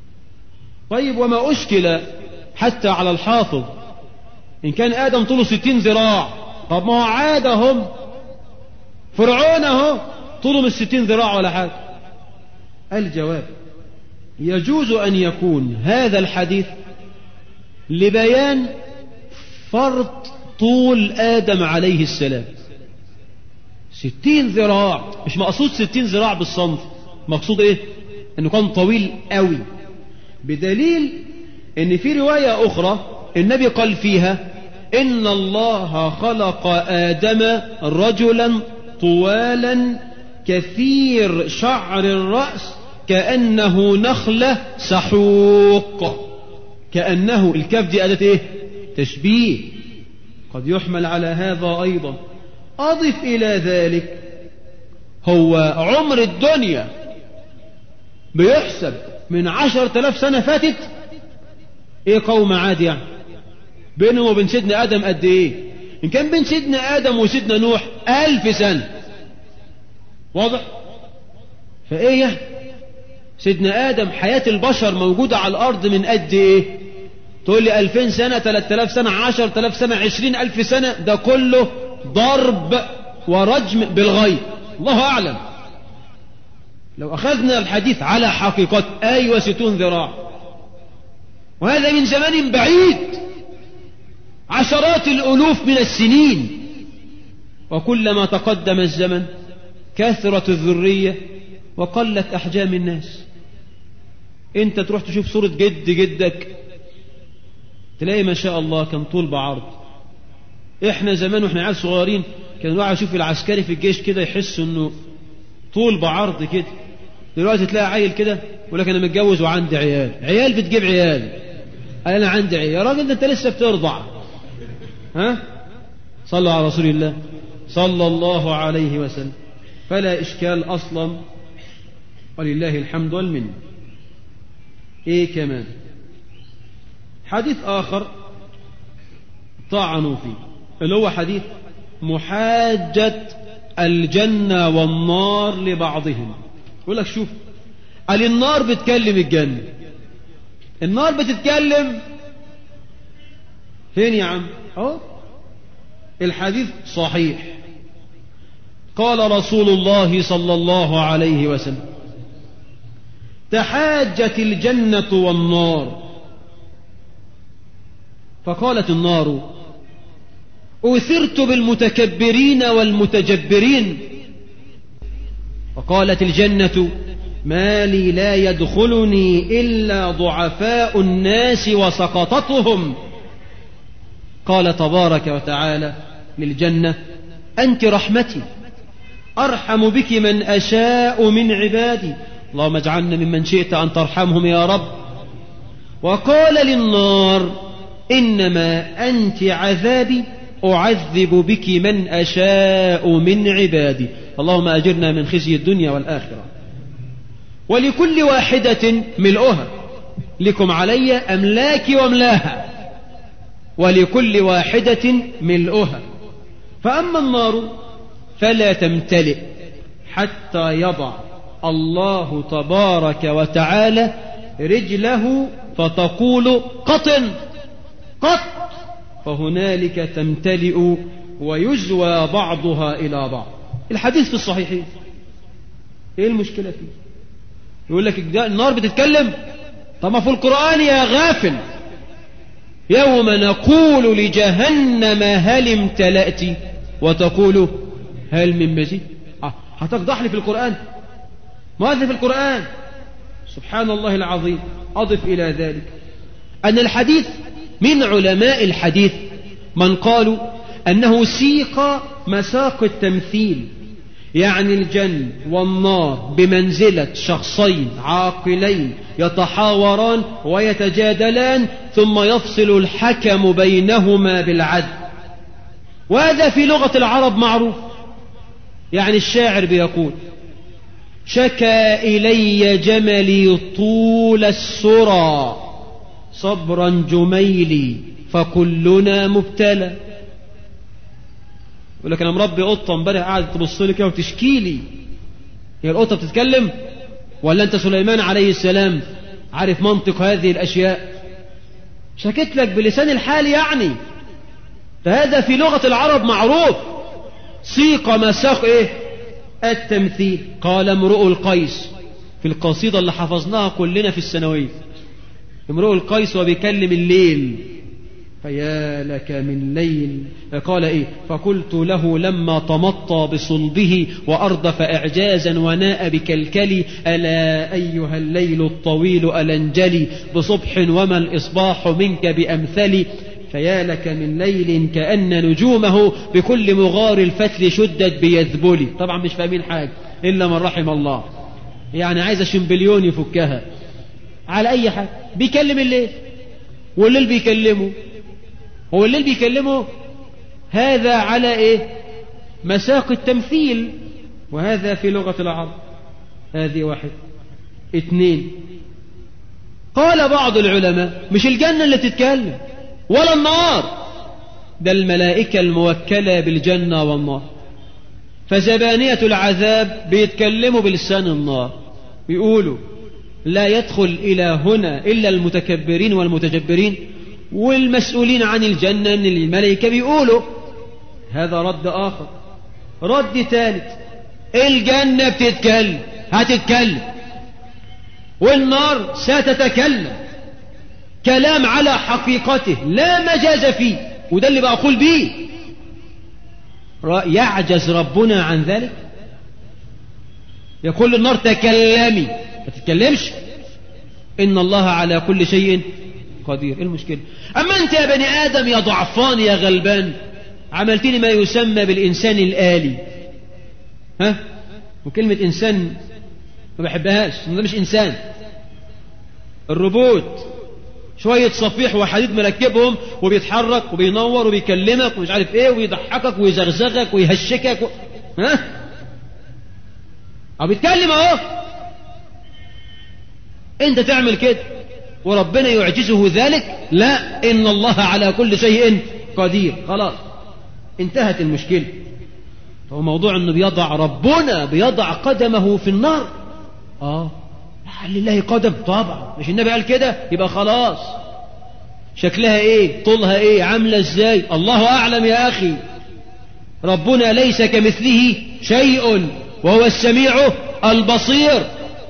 طيب وما أشكل حتى على الحافظ إن كان آدم طوله ستين ذراع طب ما هو عادهم فرعون اهو طوله مش ستين ذراع ولا حاجة الجواب يجوز أن يكون هذا الحديث لبيان فرط طول آدم عليه السلام ستين ذراع مش مقصود ستين ذراع بالصنف مقصود ايه انه كان طويل قوي بدليل ان في رواية اخرى النبي قال فيها ان الله خلق ادم رجلا طوالا كثير شعر الرأس كأنه نخلة سحوق كأنه الكاف دي أداة إيه تشبيه قد يحمل على هذا أيضا أضف إلى ذلك هو عمر الدنيا بيحسب من عشر تلاف سنة فاتت ايه قوم عاد يعني بينهم وبين سيدنا آدم قد ايه إن كان بين سيدنا آدم وسيدنا نوح ألف سنة واضح فإيه يعني سيدنا آدم حياة البشر موجودة على الأرض من قد إيه تقول لي ألفين سنة ثلاثة آلاف سنة عشر آلاف سنة عشرين ألف سنة ده كله ضرب ورجم بالغيب الله أعلم لو أخذنا الحديث على حقيقة أيوة ستون ذراع وهذا من زمان بعيد عشرات الألوف من السنين وكلما تقدم الزمن كثرت الذرية وقلت أحجام الناس انت تروح تشوف صورة جد جدك تلاقي ما شاء الله كان طول بعرض احنا زمان واحنا عيال صغيرين كان الواحد يشوف العسكري في الجيش كده يحس انه طول بعرض كده دلوقتي تلاقي عيل كده يقول لك انا متجوز وعندي عيال عيال بتجيب عيال قال انا عندي عيال يا راجل ده انت لسه بترضع ها صلوا على رسول الله صلى الله عليه وسلم فلا إشكال أصلا ولله الحمد والمنة إيه كمان حديث آخر طعنوا فيه اللي هو حديث محاجة الجنة والنار لبعضهم يقول لك شوف قال النار بتكلم الجنة النار بتتكلم فين يا عم اهو الحديث صحيح قال رسول الله صلى الله عليه وسلم تحاجت الجنة والنار فقالت النار أثرت بالمتكبرين والمتجبرين فقالت الجنة ما لي لا يدخلني إلا ضعفاء الناس وسقطتهم قال تبارك وتعالى للجنة أنت رحمتي أرحم بك من أشاء من عبادي اللهم اجعلنا ممن شئت أن ترحمهم يا رب وقال للنار إنما أنت عذابي أعذب بك من أشاء من عبادي اللهم أجرنا من خزي الدنيا والآخرة ولكل واحدة ملؤها لكم علي أملاك واملاها ولكل واحدة ملؤها فأما النار فلا تمتلئ حتى يضع الله تبارك وتعالى رجله فتقول قطن قط فهنالك تمتلئ ويجوى بعضها إلى بعض الحديث في الصحيحين ايه المشكلة فيه يقول لك النار بتتكلم طب ما في القرآن يا غافل يوم نقول لجهنم هل امتلأت وتقول هل من مزيد آه هتفضح لي في القرآن ماذا في القرآن سبحان الله العظيم أضف إلى ذلك أن الحديث من علماء الحديث من قالوا أنه سيق مساق التمثيل يعني الجنة والنار بمنزلة شخصين عاقلين يتحاوران ويتجادلان ثم يفصل الحكم بينهما بالعدل وهذا في لغة العرب معروف يعني الشاعر بيقول شكى إلي جملي طول السرى صبرا جميلي فكلنا مبتلى يقول لك انا مربي قطه امبارح قاعد تبص لي كده وتشكي لي هي القطه بتتكلم ولا انت سليمان عليه السلام عارف منطق هذه الاشياء شكت لك بلسان الحال يعني فهذا في لغه العرب معروف سيق مساق ايه التمثيل قال امرؤ القيس في القصيده اللي حفظناها كلنا في الثانويه امرؤ القيس وبيكلم الليل فيا لك من ليل قال ايه فقلت له لما تمطى بصلبه واردف اعجازا وناء بكلكلي الا ايها الليل الطويل الانجلي بصبح وما الاصباح منك بامثلي فيا لك من ليل كأن نجومه بكل مغار الفتل شدت بيذبلي طبعا مش فاهمين حاجة إلا من رحم الله يعني عايز شمبليون يفكها على أي حاجة بيكلم الليل والليل بيكلمه هو الليل بيكلمه هذا على ايه مساق التمثيل وهذا في لغة العرب هذه واحد اثنين قال بعض العلماء مش الجنة اللي تتكلم ولا النار ده الملائكة الموكلة بالجنة والنار فزبانية العذاب بيتكلموا بلسان النار بيقولوا لا يدخل إلى هنا إلا المتكبرين والمتجبرين والمسؤولين عن الجنة من الملائكة بيقولوا هذا رد آخر رد ثالث الجنة بتتكلم هتتكلم والنار ستتكلم كلام على حقيقته لا مجاز فيه وده اللي بقول بيه يعجز ربنا عن ذلك يقول النار تكلمي ما تتكلمش إن الله على كل شيء قدير ايه المشكلة أما أنت يا بني آدم يا ضعفان يا غلبان عملتني ما يسمى بالإنسان الآلي ها وكلمة إنسان ما بحبهاش ده مش إنسان الروبوت شوية صفيح وحديد مركبهم وبيتحرك وبينور وبيكلمك ومش عارف ايه ويضحكك ويزغزغك ويهشكك و... ها أو بيتكلم أهو أنت تعمل كده وربنا يعجزه ذلك لا إن الله على كل شيء قدير خلاص انتهت المشكلة هو موضوع انه بيضع ربنا بيضع قدمه في النار اه هل لله قدم طبعا مش النبي قال كده يبقى خلاص شكلها ايه طولها ايه عاملة ازاي الله اعلم يا اخي ربنا ليس كمثله شيء وهو السميع البصير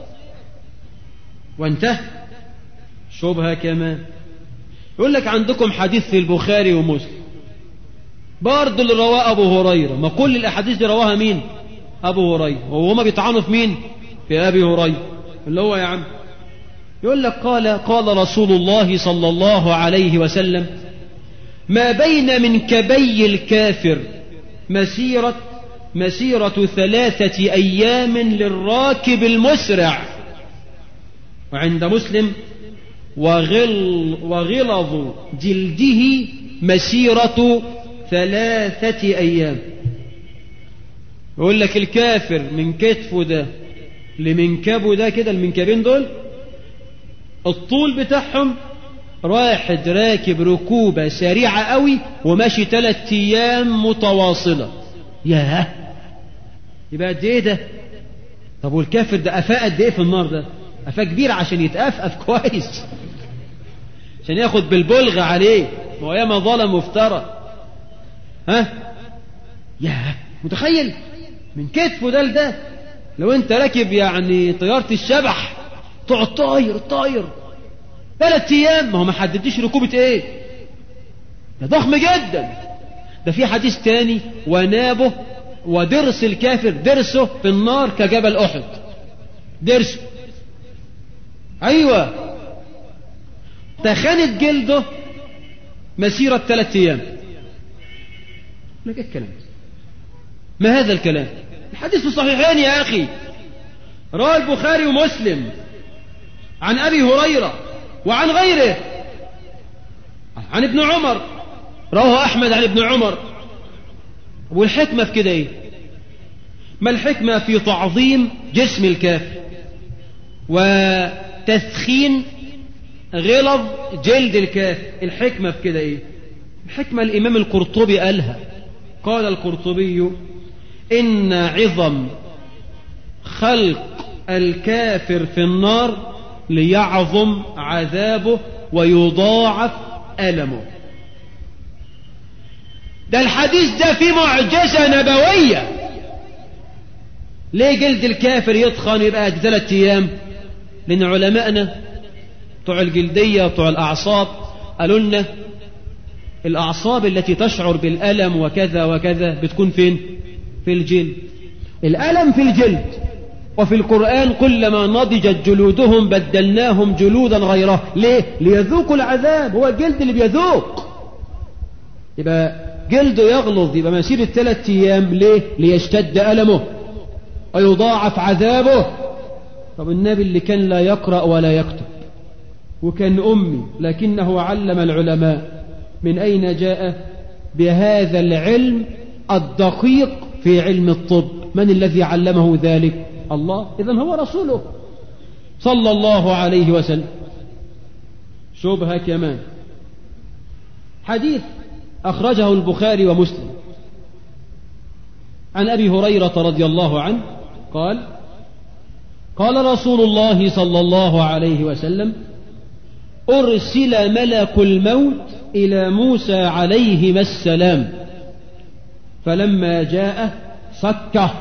وانتهى شبهة كمان يقول لك عندكم حديث في البخاري ومسلم برضه اللي رواه أبو هريرة ما كل الأحاديث دي رواها مين أبو هريرة وهما بيطعنوا في مين في أبي هريرة اللي هو يا عم يقول لك قال قال رسول الله صلى الله عليه وسلم ما بين منكبي الكافر مسيرة مسيرة ثلاثة أيام للراكب المسرع وعند مسلم وغل وغلظ جلده مسيرة ثلاثة أيام يقول لك الكافر من كتفه ده لمنكبه ده كده المنكبين دول الطول بتاعهم راحد راكب ركوبة سريعة قوي وماشي ثلاث أيام متواصلة ياه يبقى قد إيه ده طب والكافر ده قفاه قد إيه في النار ده قفاه كبير عشان يتقفقف كويس عشان ياخد بالبلغ عليه ما هو ياما ظلم وافترى ها يا متخيل من كتفه ده لده لو انت راكب يعني طيارة الشبح تقعد طاير طاير ثلاث ايام ما هو ما حددتش ركوبة ايه ده ضخم جدا ده في حديث تاني ونابه ودرس الكافر درسه في النار كجبل احد درسه ايوه تخانت جلده مسيرة ثلاث ايام لك ايه الكلام ما هذا الكلام الحديث في الصحيحين يا أخي رواه البخاري ومسلم عن أبي هريرة وعن غيره عن ابن عمر رواه أحمد عن ابن عمر والحكمة في كده إيه ما الحكمة في تعظيم جسم الكافر وتثخين غلظ جلد الكافر الحكمة في كده إيه الحكمة الإمام القرطبي قالها قال القرطبي إن عظم خلق الكافر في النار ليعظم عذابه ويضاعف ألمه ده الحديث ده فيه معجزة نبوية ليه جلد الكافر يتخن يبقى ثلاثة أيام لأن علماءنا بتوع الجلدية بتوع الأعصاب قالوا لنا الأعصاب التي تشعر بالألم وكذا وكذا بتكون فين في الجلد الألم في الجلد وفي القرآن كلما نضجت جلودهم بدلناهم جلودا غيره ليه ليذوقوا العذاب هو الجلد اللي بيذوق يبقى جلده يغلظ يبقى مسيرة ثلاثة أيام ليه ليشتد ألمه ويضاعف عذابه طب النبي اللي كان لا يقرأ ولا يكتب وكان أمي لكنه علم العلماء من أين جاء بهذا العلم الدقيق في علم الطب من الذي علمه ذلك الله إذا هو رسوله صلى الله عليه وسلم شبهة كمان حديث أخرجه البخاري ومسلم عن أبي هريرة رضي الله عنه قال قال رسول الله صلى الله عليه وسلم أرسل ملك الموت إلى موسى عليهما السلام فلما جاء سكه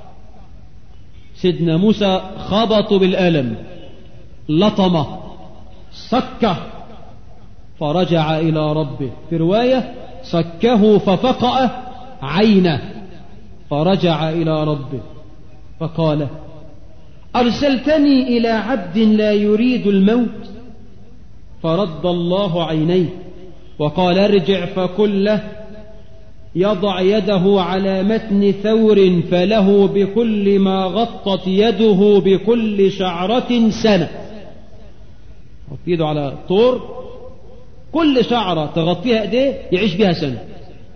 سيدنا موسى خبط بالألم لطمه سكه فرجع إلى ربه في رواية سكه ففقأ عينه فرجع إلى ربه فقال أرسلتني إلى عبد لا يريد الموت فرد الله عينيه وقال ارجع فقل له يضع يده على متن ثور فله بكل ما غطت يده بكل شعرة سنة حط يده على طور كل شعرة تغطيها ايديه يعيش بها سنة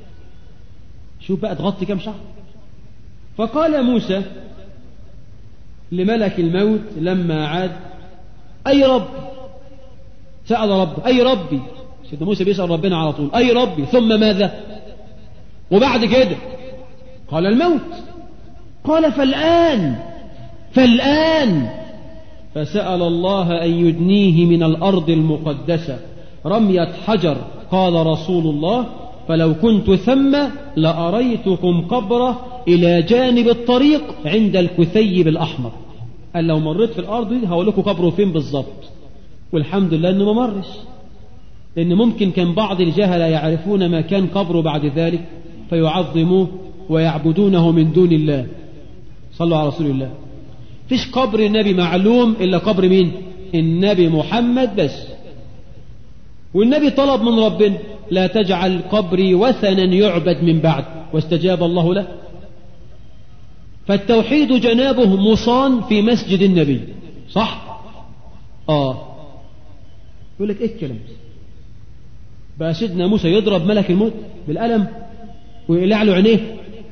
شوف بقى تغطي كم شعر فقال موسى لملك الموت لما عاد أي رب سأل رب أي ربي سيدنا موسى بيسأل ربنا على طول أي ربي ثم ماذا وبعد كده قال الموت قال فالآن فالآن فسأل الله أن يدنيه من الأرض المقدسة رمية حجر قال رسول الله فلو كنت ثم لأريتكم قبره إلى جانب الطريق عند الكثيب الأحمر قال لو مريت في الأرض دي هقول لكم قبره فين بالظبط والحمد لله أنه ما مرش لأن ممكن كان بعض الجهلة يعرفون ما كان قبره بعد ذلك فيعظموه ويعبدونه من دون الله صلوا على رسول الله فيش قبر النبي معلوم إلا قبر مين النبي محمد بس والنبي طلب من ربنا لا تجعل قبري وثنا يعبد من بعد واستجاب الله له فالتوحيد جنابه مصان في مسجد النبي صح اه يقول لك ايه الكلام بقى سيدنا موسى يضرب ملك الموت بالقلم ويقلع له عينيه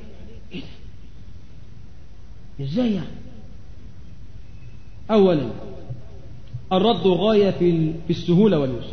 ازاي يعني اولا الرد غايه في في السهوله واليسر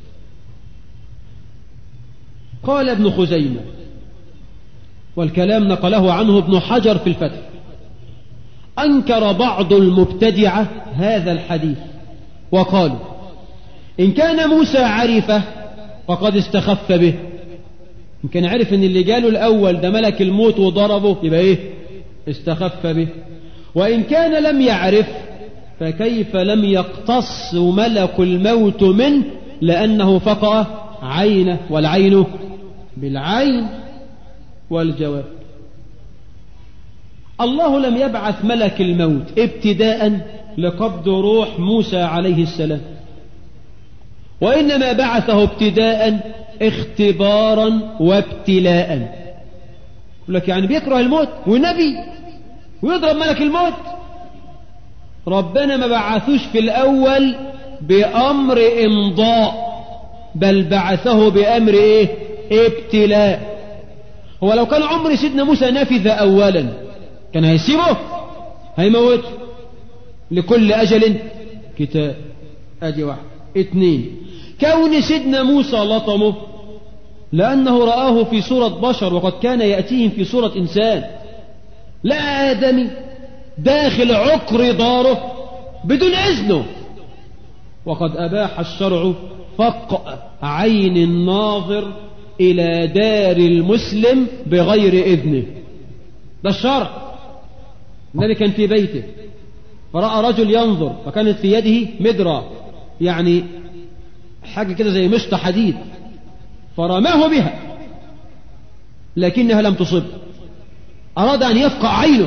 قال ابن خزيمه والكلام نقله عنه ابن حجر في الفتح انكر بعض المبتدعه هذا الحديث وقالوا ان كان موسى عرفه فقد استخف به إن كان عرف إن اللي جاله الأول ده ملك الموت وضربه يبقى إيه استخف به وإن كان لم يعرف فكيف لم يقتص ملك الموت منه لأنه فقأ عينه والعين بالعين والجواب الله لم يبعث ملك الموت ابتداء لقبض روح موسى عليه السلام وإنما بعثه ابتداء اختبارا وابتلاء يقول لك يعني بيكره الموت ونبي ويضرب ملك الموت ربنا ما بعثوش في الأول بأمر إمضاء بل بعثه بأمر إيه ابتلاء هو لو كان عمر سيدنا موسى نفذ أولا كان هيسيبه هيموته لكل أجل كتاب أدي واحد اثنين كون سيدنا موسى لطمه لأنه رآه في صورة بشر وقد كان يأتيهم في صورة إنسان لا آدمي داخل عقر داره بدون إذنه وقد أباح الشرع فق عين الناظر إلى دار المسلم بغير إذنه ده الشرع النبي كان في بيته فرأى رجل ينظر فكانت في يده مدرة يعني حاجة كده زي مشط حديد فرماه بها لكنها لم تصب أراد أن يفقع عينه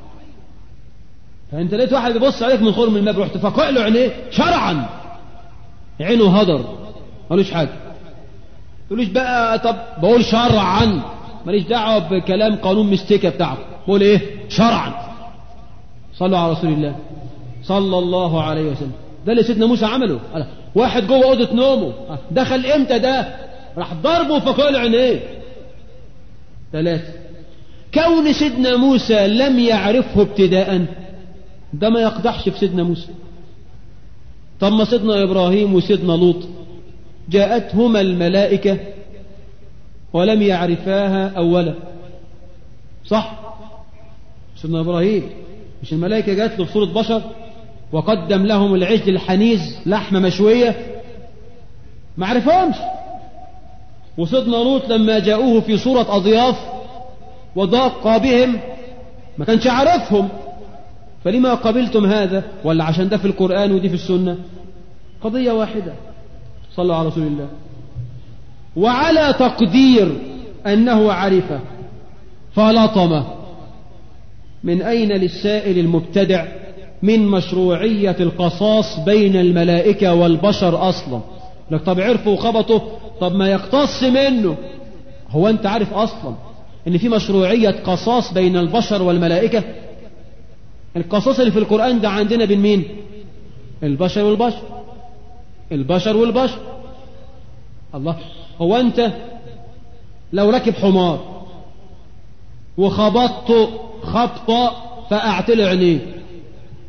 فأنت لقيت واحد يبص عليك من خرم الماء رحت فقع له عينيه شرعا عينه هدر ملوش حاجة تقوليش بقى طب بقول شرعا ماليش دعوة بكلام قانون مستيكة بتاعه بقول ايه شرعا صلوا على رسول الله صلى الله عليه وسلم ده اللي سيدنا موسى عمله واحد جوه اوضه نومه دخل امتى ده راح ضربه فقال عينيه ثلاثة كون سيدنا موسى لم يعرفه ابتداء ده ما يقدحش في سيدنا موسى طب ما سيدنا ابراهيم وسيدنا لوط جاءتهما الملائكة ولم يعرفاها أولا صح سيدنا إبراهيم مش الملائكة جات له في صورة بشر وقدم لهم العجل الحنيز لحمة مشوية ما عرفهمش وسيدنا لوط لما جاءوه في صورة أضياف وضاق بهم ما كانش عارفهم فلما قبلتم هذا ولا عشان ده في القرآن ودي في السنة قضية واحدة صلوا على رسول الله وعلى تقدير أنه عرفه فلطمه من أين للسائل المبتدع من مشروعية القصاص بين الملائكة والبشر أصلا لك طب عرفوا وخبطوا طب ما يقتص منه هو أنت عارف أصلا أن في مشروعية قصاص بين البشر والملائكة القصاص اللي في القرآن ده عندنا بين مين البشر والبشر البشر والبشر الله هو أنت لو ركب حمار وخبطته خبطة فقعت له عينيه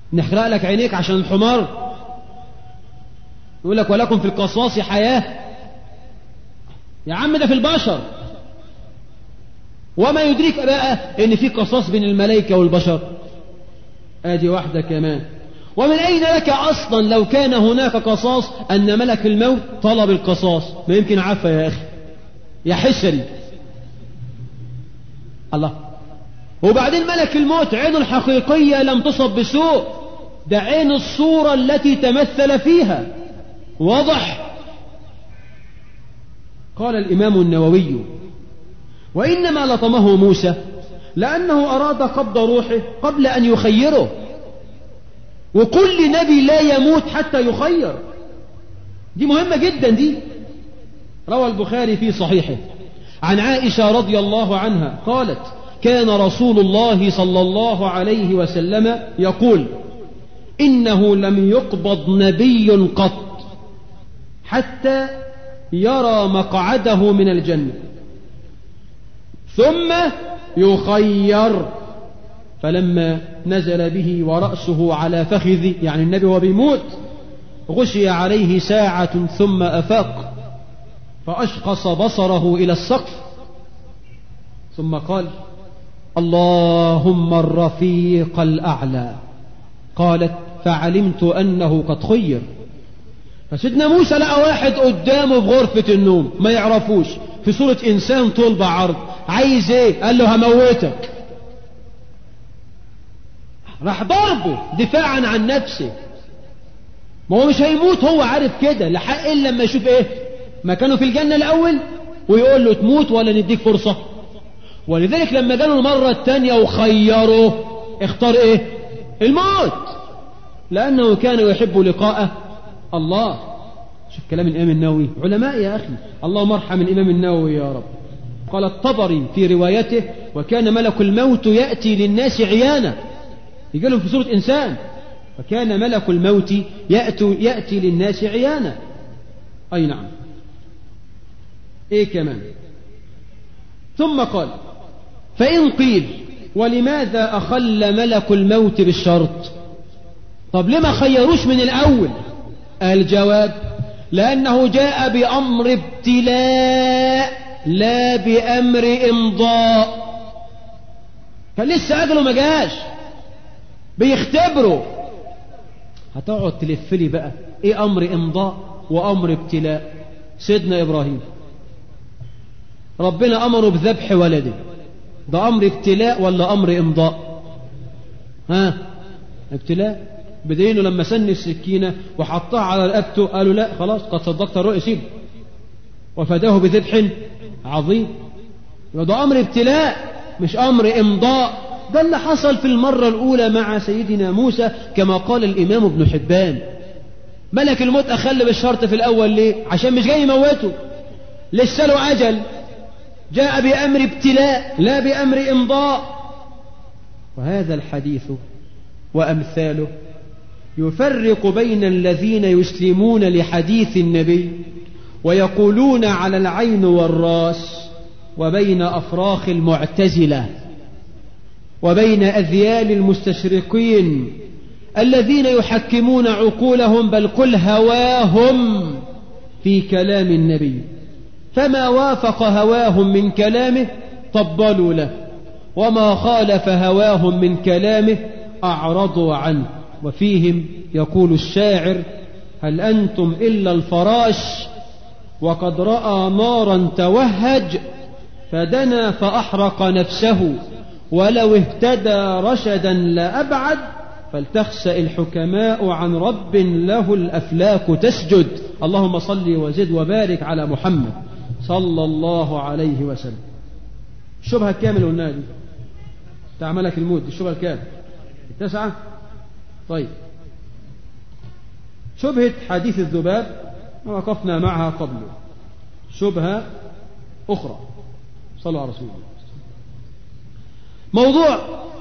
نحرق لك عينيك عشان الحمار يقول لك ولكم في القصاص حياة يا عم ده في البشر وما يدريك بقى ان في قصاص بين الملائكة والبشر ادي واحدة كمان ومن اين لك اصلا لو كان هناك قصاص ان ملك الموت طلب القصاص ما يمكن عفا يا اخي يا حشري الله وبعدين ملك الموت عينه الحقيقية لم تصب بسوء ده عين الصورة التي تمثل فيها واضح قال الإمام النووي وإنما لطمه موسى لأنه أراد قبض روحه قبل أن يخيره وكل نبي لا يموت حتى يخير دي مهمة جدا دي روى البخاري في صحيحه عن عائشة رضي الله عنها قالت كان رسول الله صلى الله عليه وسلم يقول إنه لم يقبض نبي قط حتى يرى مقعده من الجنة ثم يخير فلما نزل به ورأسه على فخذه يعني النبي وهو بيموت غشي عليه ساعة ثم أفاق فأشخص بصره إلى السقف ثم قال اللهم الرفيق الأعلى قالت فعلمت أنه قد خير فسيدنا موسى لقى واحد قدامه في غرفة النوم ما يعرفوش في صورة إنسان طول بعرض عايز ايه قال له هموتك راح ضربه دفاعا عن نفسه ما هو مش هيموت هو عارف كده لحق إلا لما يشوف ايه مكانه في الجنة الأول ويقول له تموت ولا نديك فرصة ولذلك لما جاله المرة الثانية وخيره اختار ايه الموت لأنه كان يحب لقاء الله شوف كلام الإمام النووي علماء يا أخي اللهم ارحم الإمام النووي يا رب قال الطبري في روايته وكان ملك الموت يأتي للناس عيانا يجي لهم في صورة إنسان فكان ملك الموت يأتي, يأتي للناس عيانا أي نعم إيه كمان ثم قال فإن قيل ولماذا أخل ملك الموت بالشرط طب لما خيروش من الأول الجواب لأنه جاء بأمر ابتلاء لا بأمر إمضاء كان لسه أجله ما جاش بيختبروا هتقعد تلف لي بقى ايه امر امضاء وامر ابتلاء سيدنا ابراهيم ربنا امره بذبح ولده ده امر ابتلاء ولا امر امضاء ها ابتلاء بدينه لما سن السكينة وحطها على رقبته قالوا لا خلاص قد صدقت الرؤيا سيبه وفداه بذبح عظيم ده امر ابتلاء مش امر امضاء ده اللي حصل في المرة الأولى مع سيدنا موسى كما قال الإمام ابن حبان ملك الموت أخل بالشرط في الأول ليه عشان مش جاي يموته لسه له أجل جاء بأمر ابتلاء لا بأمر إمضاء وهذا الحديث وأمثاله يفرق بين الذين يسلمون لحديث النبي ويقولون على العين والراس وبين أفراخ المعتزلة وبين أذيال المستشرقين الذين يحكمون عقولهم بل كل هواهم في كلام النبي فما وافق هواهم من كلامه طبلوا له وما خالف هواهم من كلامه أعرضوا عنه وفيهم يقول الشاعر هل أنتم إلا الفراش وقد رأى نارا توهج فدنا فأحرق نفسه ولو اهتدى رشدا لأبعد فلتخسأ الحكماء عن رب له الأفلاك تسجد اللهم صل وزد وبارك على محمد صلى الله عليه وسلم الشبهة الكامل قلناها دي تعملك الموت الشبهة الكامل التسعة طيب شبهة حديث الذباب وقفنا معها قبل شبهة أخرى صلوا على رسول الله موضوع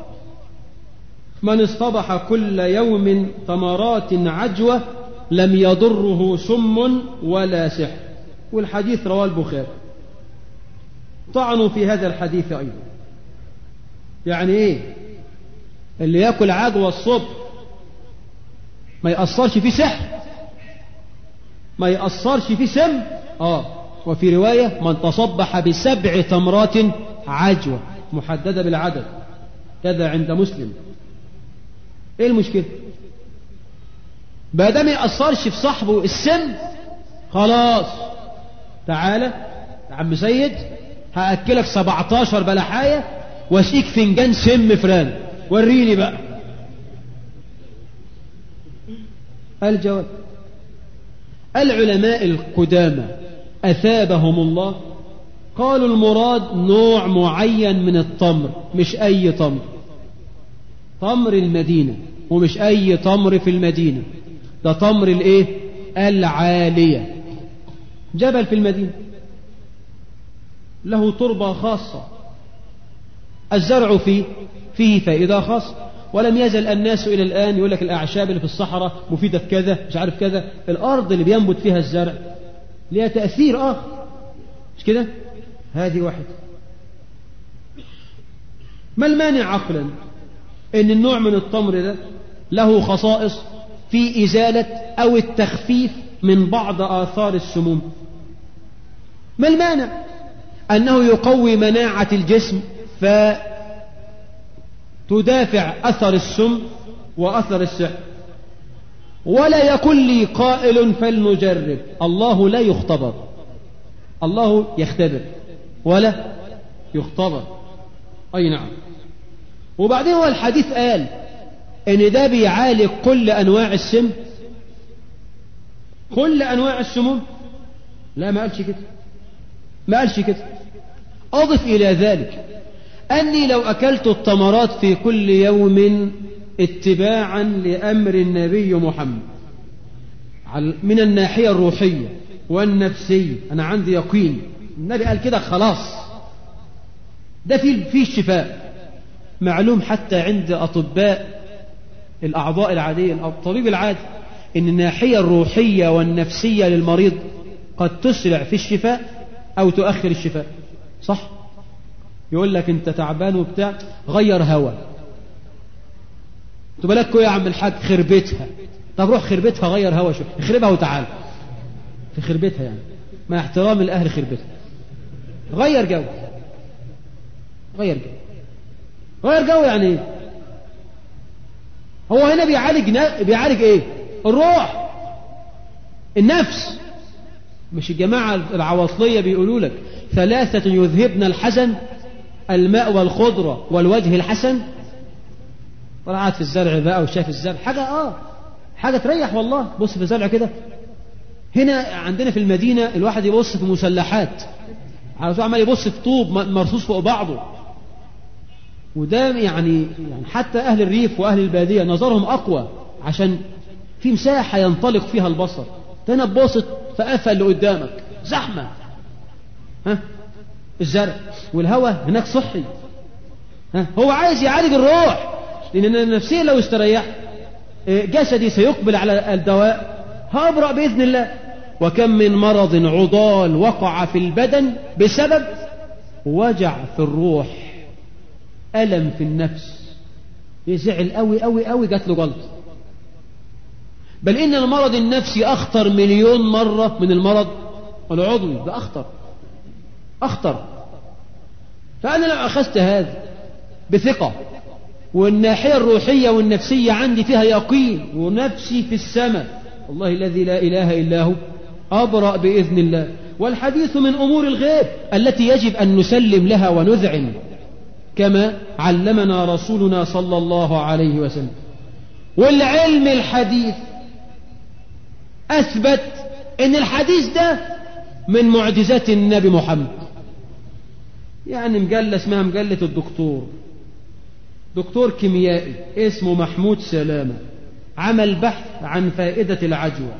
من اصطبح كل يوم ثمرات عجوة لم يضره سم ولا سحر والحديث رواه البخاري طعنوا في هذا الحديث أيضا يعني إيه اللي يأكل عجوة الصبح ما يأثرش فيه سحر ما يأثرش فيه سم اه وفي رواية من تصبح بسبع تمرات عجوة محددة بالعدد كذا عند مسلم ايه المشكلة ما دام ما يأثرش في صاحبه السم خلاص تعالى يا عم سيد هأكلك 17 بلحاية واسقيك فنجان سم فران وريني بقى الجواب العلماء القدامى أثابهم الله قالوا المراد نوع معين من التمر مش أي تمر تمر المدينة ومش أي تمر في المدينة ده تمر الإيه العالية جبل في المدينة له تربة خاصة الزرع فيه فيه فائدة خاصة ولم يزل الناس إلى الآن يقول لك الأعشاب اللي في الصحراء مفيدة في كذا مش عارف كذا الأرض اللي بينبت فيها الزرع لها تأثير آخر مش كده هذه واحدة ما المانع عقلا ان النوع من التمر ده له خصائص في إزالة أو التخفيف من بعض آثار السموم ما المانع أنه يقوي مناعة الجسم فتدافع أثر السم وأثر السحر ولا يكن لي قائل فلنجرب الله لا يختبر الله يختبر ولا يختبر أي نعم وبعدين هو الحديث قال ان ده بيعالج كل انواع السم كل انواع السموم لا ما قالش كده ما قالش كده اضف الى ذلك اني لو اكلت التمرات في كل يوم اتباعا لامر النبي محمد من الناحيه الروحيه والنفسيه انا عندي يقين النبي قال كده خلاص ده في في الشفاء معلوم حتى عند اطباء الأعضاء العادية الطبيب العادي إن الناحية الروحية والنفسية للمريض قد تسرع في الشفاء أو تؤخر الشفاء صح يقول لك أنت تعبان وبتاع غير هوا تبالك يا عم الحاج خربتها طب روح خربتها غير هوا شو اخربها وتعال في خربتها يعني مع احترام الأهل خربتها غير جو غير جو غير جو يعني ايه هو هنا بيعالج نا... بيعالج ايه الروح النفس مش الجماعة العواطلية بيقولوا لك ثلاثة يذهبن الحزن الماء والخضرة والوجه الحسن طلعت في الزرع بقى وشاف الزرع حاجة اه حاجة تريح والله بص في الزرع كده هنا عندنا في المدينة الواحد يبص في مسلحات على طول عمال يبص في طوب مرصوص فوق بعضه وده يعني, يعني حتى أهل الريف وأهل البادية نظرهم أقوى عشان في مساحة ينطلق فيها البصر هنا تبصت فقفل اللي قدامك زحمة ها الزرع والهواء هناك صحي ها هو عايز يعالج الروح لأن النفسية لو استريح جسدي سيقبل على الدواء هأبرأ بإذن الله وكم من مرض عضال وقع في البدن بسبب وجع في الروح ألم في النفس يزعل قوي قوي قوي جات له جلطة بل إن المرض النفسي أخطر مليون مرة من المرض العضوي ده أخطر أخطر فأنا لو أخذت هذا بثقة والناحية الروحية والنفسية عندي فيها يقين ونفسي في السماء الله الذي لا إله إلا هو أبرأ بإذن الله والحديث من أمور الغيب التي يجب أن نسلم لها ونذعن كما علمنا رسولنا صلى الله عليه وسلم والعلم الحديث أثبت أن الحديث ده من معجزات النبي محمد يعني مجلة اسمها مجلة الدكتور دكتور كيميائي اسمه محمود سلامة عمل بحث عن فائدة العجوة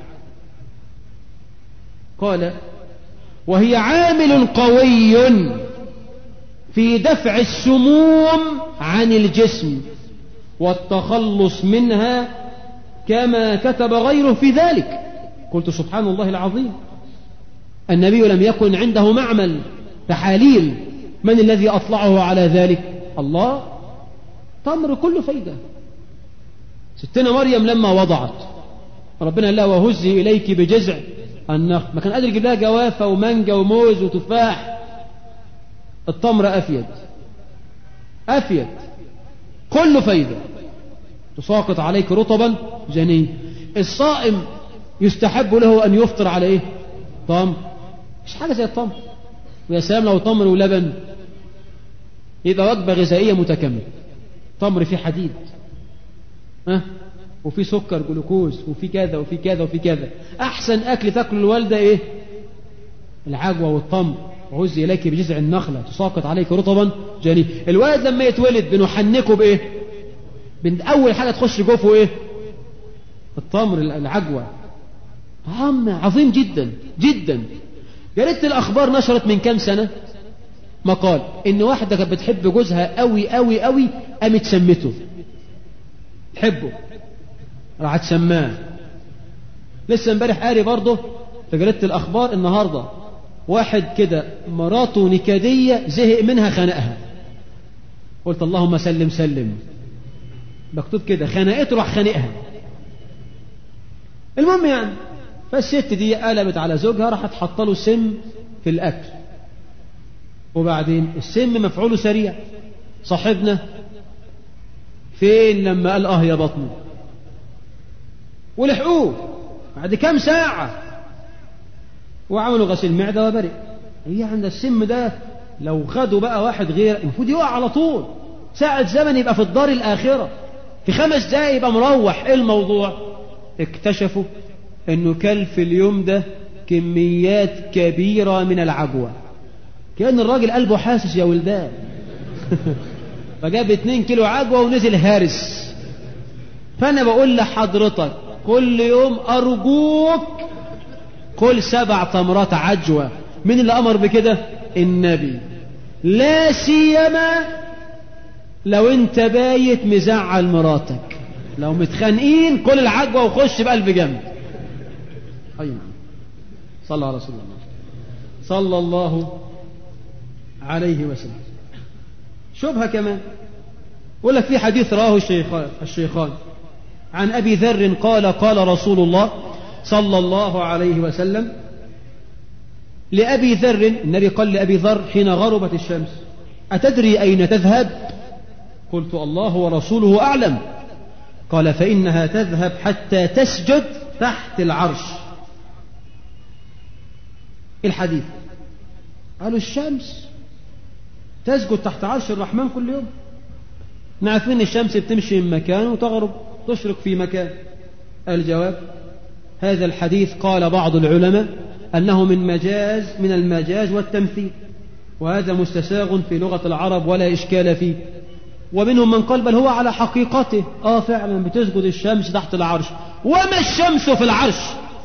قال وهي عامل قوي في دفع السموم عن الجسم والتخلص منها كما كتب غيره في ذلك قلت سبحان الله العظيم النبي لم يكن عنده معمل تحاليل من الذي أطلعه على ذلك الله تمر كله فايدة ستنا مريم لما وضعت ربنا قال لها وهزي إليك بجذع النخل ما كان قادر يجيب لها جوافة ومانجا وموز وتفاح التمر أفيد أفيد كله فايدة تساقط عليك رطبا جنيا الصائم يستحب له أن يفطر على إيه تمر مش حاجة زي التمر ويا سلام لو تمر ولبن يبقى وجبة غذائية متكاملة تمر فيه حديد ها وفي سكر جلوكوز وفي كذا وفي كذا وفي كذا احسن اكل تاكله الوالده ايه العجوه والتمر وهز اليك بجذع النخله تساقط عليك رطبا جني الولد لما يتولد بنحنكه بايه بن اول حاجه تخش جوفه ايه التمر العجوه طعام عظيم جدا جدا جريدة الأخبار نشرت من كام سنة مقال إن واحدة كانت بتحب جوزها قوي قوي قوي قامت سمته تحبه راحت سماه لسه امبارح قاري برضه في جريدة الأخبار النهاردة واحد كده مراته نكدية زهق منها خنقها قلت اللهم سلم سلم مكتوب كده خنقته راح خانقها المهم يعني فالست دي قلبت على زوجها راحت حاطه له سم في الاكل وبعدين السم مفعوله سريع صاحبنا فين لما قال اه يا بطني ولحقوه بعد كام ساعة وعملوا غسيل معدة وبرئ هي عند السم ده لو خدوا بقى واحد غير المفروض يقع على طول ساعة زمن يبقى في الدار الآخرة في خمس دقايق يبقى مروح ايه الموضوع اكتشفوا انه كل في اليوم ده كميات كبيرة من العجوة كأن الراجل قلبه حاسس يا ولدان فجاب اتنين كيلو عجوة ونزل هارس فأنا بقول لحضرتك كل يوم أرجوك كل سبع تمرات عجوة مين اللي أمر بكده النبي لا سيما لو انت بايت مزعل مراتك لو متخانقين كل العجوة وخش بقلب جنب أي نعم صلى على رسول الله صلى الله عليه وسلم شبهة كمان يقول لك في حديث رواه الشيخان, الشيخان عن أبي ذر قال قال رسول الله صلى الله عليه وسلم لأبي ذر النبي قال لأبي ذر حين غربت الشمس أتدري أين تذهب قلت الله ورسوله أعلم قال فإنها تذهب حتى تسجد تحت العرش الحديث قالوا الشمس تسجد تحت عرش الرحمن كل يوم نعرفين الشمس بتمشي من مكان وتغرب تشرق في مكان الجواب هذا الحديث قال بعض العلماء أنه من مجاز من المجاز والتمثيل وهذا مستساغ في لغة العرب ولا إشكال فيه ومنهم من قال بل هو على حقيقته آه فعلا بتسجد الشمس تحت العرش وما الشمس في العرش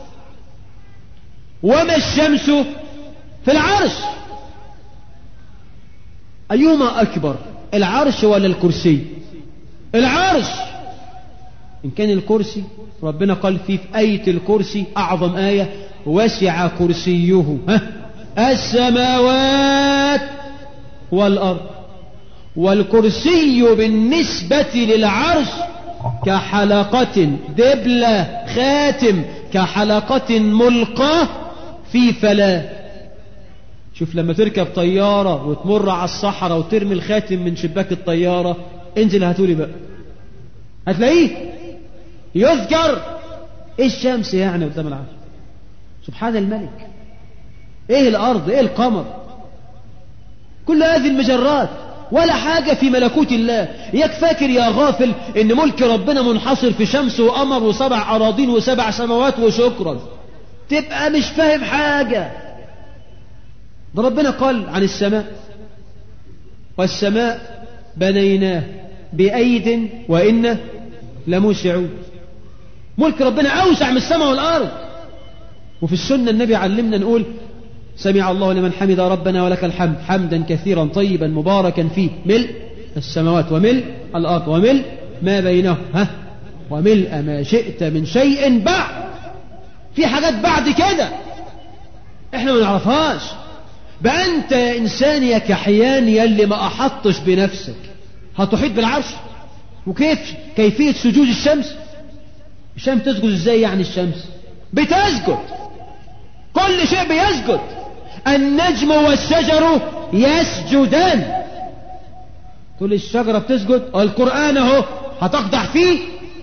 وما الشمس في العرش أيهما أكبر العرش ولا الكرسي العرش إن كان الكرسي ربنا قال فيه في آية الكرسي أعظم آية وسع كرسيه ها السماوات والأرض والكرسي بالنسبة للعرش كحلقة دبلة خاتم كحلقة ملقاة في فلاة شوف لما تركب طيارة وتمر على الصحراء وترمي الخاتم من شباك الطيارة انزل هاتولي بقى هتلاقيه يذكر ايه الشمس يعني قدام العرش سبحان الملك ايه الارض ايه القمر كل هذه المجرات ولا حاجة في ملكوت الله ياك فاكر يا غافل ان ملك ربنا منحصر في شمس وقمر وسبع اراضين وسبع سماوات وشكرا تبقى مش فاهم حاجة ده ربنا قال عن السماء والسماء بنيناه بأيد وإن لموسعون ملك ربنا أوسع من السماء والأرض وفي السنة النبي علمنا نقول سمع الله لمن حمد ربنا ولك الحمد حمدا كثيرا طيبا مباركا فيه ملء السماوات وملء الأرض وملء ما بينه ها وملء ما شئت من شيء بعد في حاجات بعد كده احنا ما نعرفهاش بقى انت يا انسان يا كحيان يلي ما احطش بنفسك هتحيط بالعرش وكيف كيفية سجود الشمس الشمس تسجد ازاي يعني الشمس بتسجد كل شيء بيسجد النجم والشجر يسجدان تقول الشجرة بتسجد القرآن اهو هتقدح فيه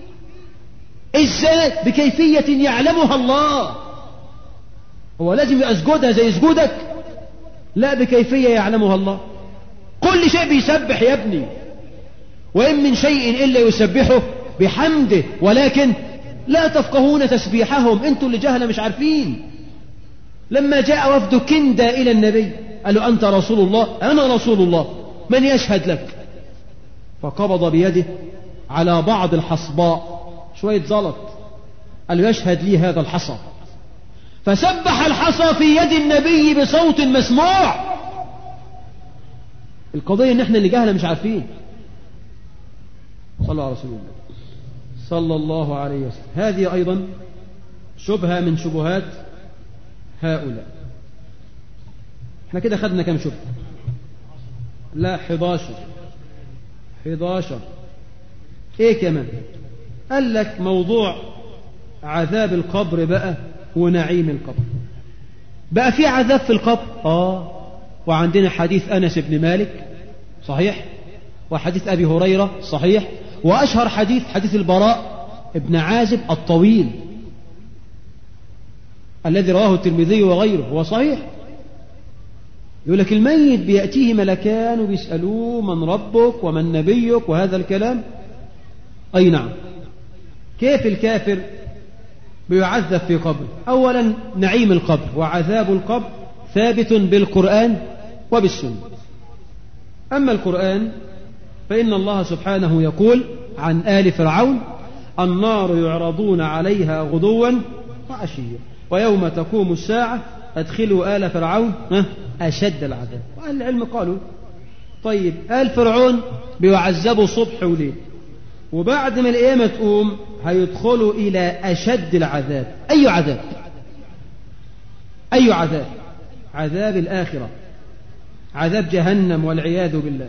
ازاي بكيفية يعلمها الله هو لازم يسجدها زي سجودك لا بكيفية يعلمها الله كل شيء بيسبح يا ابني وإن من شيء إلا يسبحه بحمده ولكن لا تفقهون تسبيحهم انتوا اللي جهله مش عارفين لما جاء وفد كندا إلى النبي قالوا أنت رسول الله أنا رسول الله من يشهد لك فقبض بيده على بعض الحصباء شوية زلط قال يشهد لي هذا الحصى فسبح الحصى في يد النبي بصوت مسموع القضية ان احنا اللي جهلة مش عارفين صلى على رسول الله صلى الله عليه وسلم هذه ايضا شبهة من شبهات هؤلاء احنا كده خدنا كم شبهة لا 11 11 ايه كمان قال لك موضوع عذاب القبر بقى ونعيم القبر بقى في عذاب في القبر اه وعندنا حديث انس بن مالك صحيح وحديث ابي هريره صحيح واشهر حديث حديث البراء ابن عازب الطويل الذي رواه الترمذي وغيره هو صحيح يقول لك الميت بيأتيه ملكان وبيسألوه من ربك ومن نبيك وهذا الكلام أي نعم كيف الكافر بيعذب في قبره أولا نعيم القبر وعذاب القبر ثابت بالقرآن وبالسنة أما القرآن فإن الله سبحانه يقول عن آل فرعون النار يعرضون عليها غدوا وعشيا ويوم تقوم الساعة أدخلوا آل فرعون أشد العذاب وأهل العلم قالوا طيب آل فرعون بيعذبوا صبح وليل وبعد ما القيامة تقوم هيدخلوا إلى أشد العذاب أي عذاب أي عذاب عذاب الآخرة عذاب جهنم والعياذ بالله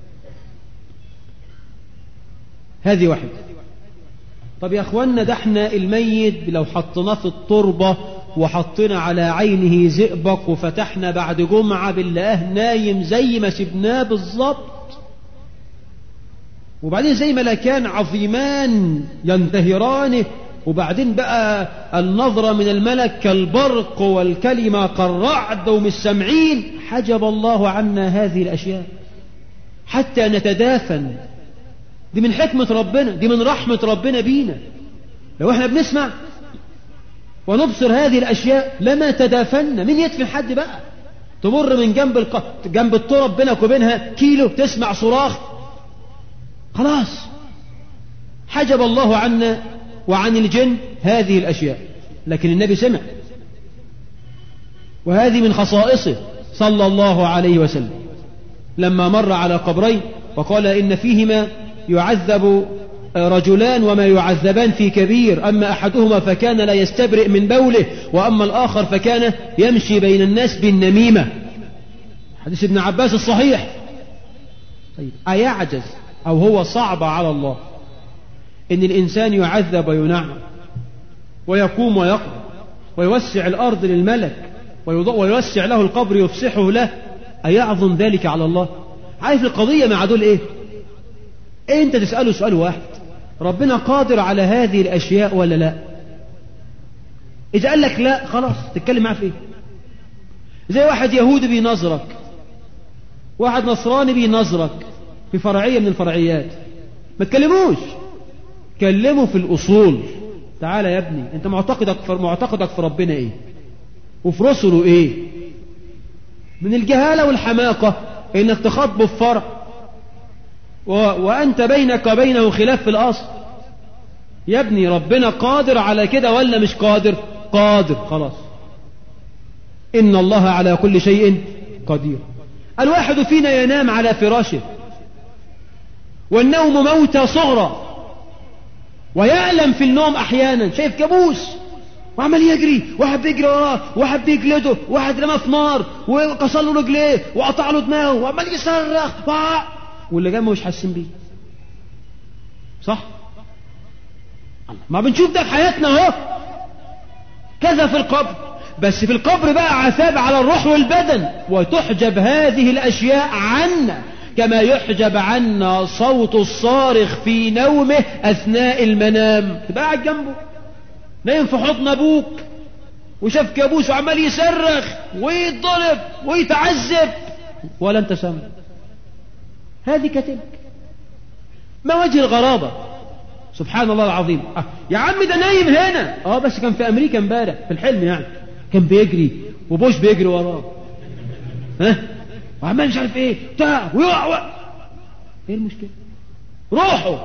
هذه واحدة طب يا اخوانا ده احنا الميت لو حطيناه في التربة وحطينا على عينه زئبق وفتحنا بعد جمعة بالله نايم زي ما سبناه بالظبط وبعدين زي ملكان عظيمان ينتهرانه وبعدين بقى النظرة من الملك كالبرق والكلمة كالرعد ومش سامعين حجب الله عنا هذه الأشياء حتى نتدافن دي من حكمة ربنا دي من رحمة ربنا بينا لو احنا بنسمع ونبصر هذه الأشياء لما تدافنا من يدفن حد بقى تمر من جنب الق... جنب التراب بينك وبينها كيلو تسمع صراخ خلاص حجب الله عنا وعن الجن هذه الأشياء لكن النبي سمع وهذه من خصائصه صلى الله عليه وسلم لما مر على قبرين وقال إن فيهما يعذب رجلان وما يعذبان في كبير أما أحدهما فكان لا يستبرئ من بوله وأما الآخر فكان يمشي بين الناس بالنميمة حديث ابن عباس الصحيح طيب أيعجز أو هو صعب على الله إن الإنسان يعذب وينعم ويقوم ويقضي ويوسع الأرض للملك ويوسع له القبر يفسحه له أيعظم ذلك على الله عارف القضية مع دول إيه أنت تسأله سؤال واحد ربنا قادر على هذه الأشياء ولا لا إذا قال لك لا خلاص تتكلم معاه في إيه زي واحد يهودي بينظرك واحد نصراني بينظرك في فرعية من الفرعيات ما تكلموش كلمه في الأصول تعالى يا ابني انت معتقدك في معتقدك في ربنا ايه وفي رسله ايه من الجهالة والحماقة انك تخاطبه في فرع و... وانت بينك وبينه خلاف في الاصل يا ابني ربنا قادر على كده ولا مش قادر قادر خلاص ان الله على كل شيء قدير الواحد فينا ينام على فراشه والنوم موتى صغرى ويألم في النوم أحيانا شايف كابوس وعمال يجري واحد بيجري وراه واحد بيجلده واحد رماه في نار وكسر له رجليه وقطع له دماغه وعمال يصرخ واللي جنبه مش حاسين بيه صح ما بنشوف ده في حياتنا اهو كذا في القبر بس في القبر بقى عذاب على الروح والبدن وتحجب هذه الأشياء عنا كما يحجب عنا صوت الصارخ في نومه أثناء المنام تبقى قاعد جنبه نايم في حضن أبوك وشاف كابوس وعمال يصرخ ويتضرب ويتعذب ولا انت سامع هذه كتلك ما وجه الغرابة سبحان الله العظيم آه. يا عم ده نايم هنا اه بس كان في امريكا امبارح في الحلم يعني كان بيجري وبوش بيجري وراه ها وعمال مش عارف ايه بتاع ويقع و... ايه المشكله روحوا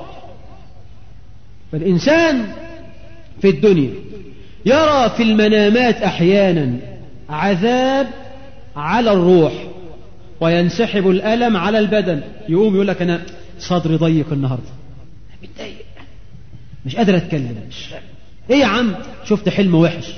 فالانسان في الدنيا يرى في المنامات احيانا عذاب على الروح وينسحب الالم على البدن يقوم يقول لك انا صدري ضيق النهارده متضايق مش قادر اتكلم مش ايه يا عم شفت حلم وحش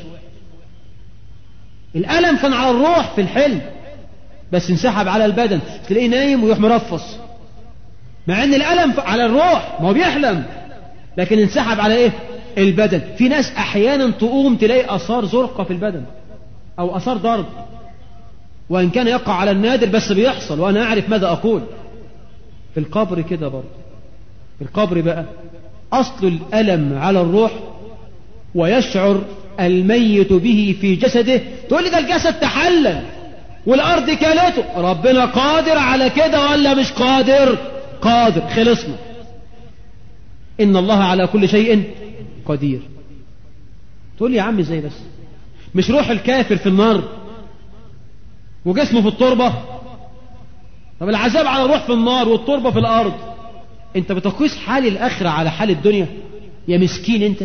الالم كان على الروح في الحلم بس انسحب على البدن تلاقيه نايم ويروح مرفص مع ان الالم على الروح ما هو بيحلم لكن انسحب على ايه البدن في ناس احيانا تقوم تلاقي اثار زرقة في البدن او اثار ضرب وان كان يقع على النادر بس بيحصل وانا اعرف ماذا اقول في القبر كده برضه في القبر بقى اصل الالم على الروح ويشعر الميت به في جسده تقول لي ده الجسد تحلل والارض كالته ربنا قادر على كده ولا مش قادر قادر خلصنا ان الله على كل شيء قدير تقول لي يا عم ازاي بس مش روح الكافر في النار وجسمه في التربة طب العذاب على الروح في النار والتربة في الارض انت بتقيس حال الاخرة على حال الدنيا يا مسكين انت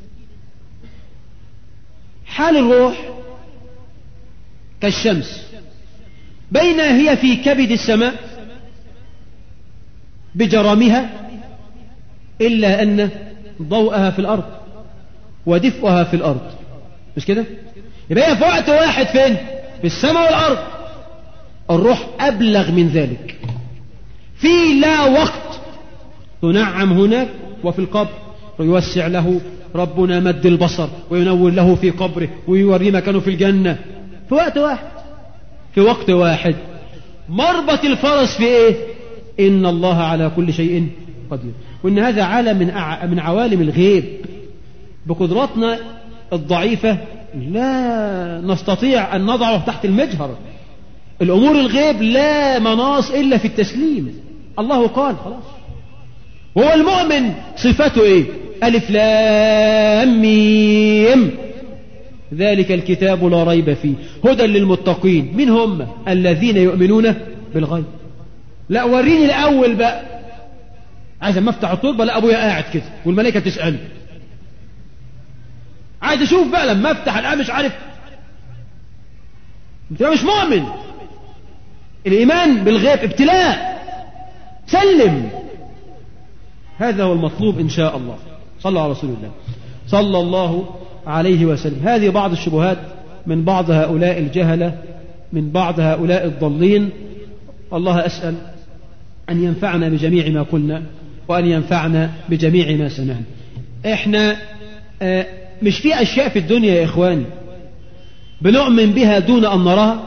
حال الروح كالشمس بين هي في كبد السماء بجرامها إلا أن ضوءها في الأرض ودفئها في الأرض مش كده يبقى هي في وقت واحد فين في السماء والأرض الروح أبلغ من ذلك في لا وقت تنعم هناك وفي القبر ويوسع له ربنا مد البصر وينور له في قبره ويوريه مكانه في الجنة في وقت واحد في وقت واحد مربط الفرس في ايه ان الله على كل شيء قدير وان هذا عالم من أع... من عوالم الغيب بقدراتنا الضعيفة لا نستطيع ان نضعه تحت المجهر الامور الغيب لا مناص الا في التسليم الله قال خلاص هو المؤمن صفته ايه الف لام ميم ذلك الكتاب لا ريب فيه هدى للمتقين من هم الذين يؤمنون بالغيب لا وريني الاول بقى عايز اما افتح التربه لا ابويا قاعد كده والملائكه تساله عايز اشوف بقى لما افتح الان مش عارف انت مش مؤمن الايمان بالغيب ابتلاء سلم هذا هو المطلوب ان شاء الله صلى على رسول الله صلى الله عليه وسلم هذه بعض الشبهات من بعض هؤلاء الجهلة من بعض هؤلاء الضالين الله أسأل أن ينفعنا بجميع ما قلنا وأن ينفعنا بجميع ما سمعنا إحنا آه مش في أشياء في الدنيا يا إخواني بنؤمن بها دون أن نراها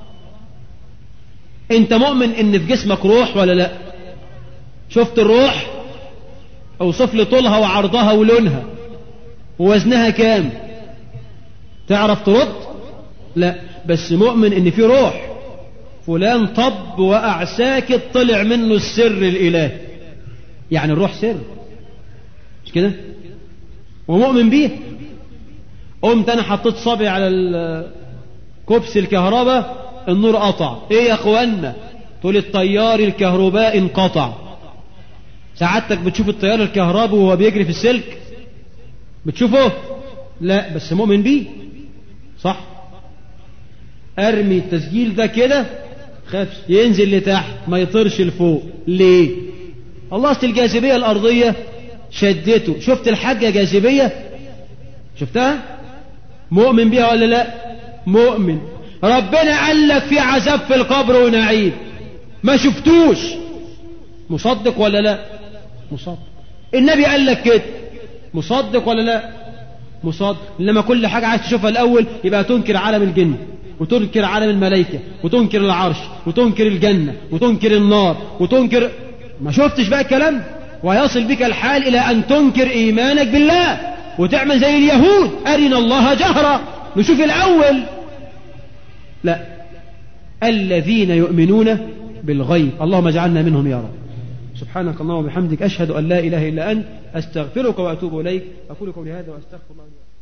أنت مؤمن إن في جسمك روح ولا لا شفت الروح أوصف لي طولها وعرضها ولونها ووزنها كام تعرف ترد لا بس مؤمن ان في روح فلان طب وقع ساكت طلع منه السر الالهي يعني الروح سر مش كده ومؤمن بيه قمت انا حطيت صبعي على كبس الكهرباء النور قطع ايه يا اخوانا تقول التيار الكهربائي انقطع سعادتك بتشوف التيار الكهربائي وهو بيجري في السلك بتشوفه لا بس مؤمن بيه صح ارمي التسجيل ده كده خافش ينزل لتحت ما يطيرش لفوق ليه الله اصل الجاذبيه الارضيه شدته شفت الحاجه جاذبيه شفتها مؤمن بيها ولا لا مؤمن ربنا قال لك في عذاب في القبر ونعيم ما شفتوش مصدق ولا لا مصدق النبي قال لك كده مصدق ولا لا مصدق إنما كل حاجة عايز تشوفها الأول يبقى تنكر عالم الجن وتنكر عالم الملائكة وتنكر العرش وتنكر الجنة وتنكر النار وتنكر ما شفتش بقى الكلام ويصل بك الحال إلى أن تنكر إيمانك بالله وتعمل زي اليهود أرنا الله جهرا نشوف الأول لا الذين يؤمنون بالغيب اللهم اجعلنا منهم يا رب سبحانك اللهم وبحمدك أشهد أن لا إله إلا أنت أستغفرك وأتوب إليك أقول قولي هذا وأستغفر الله لي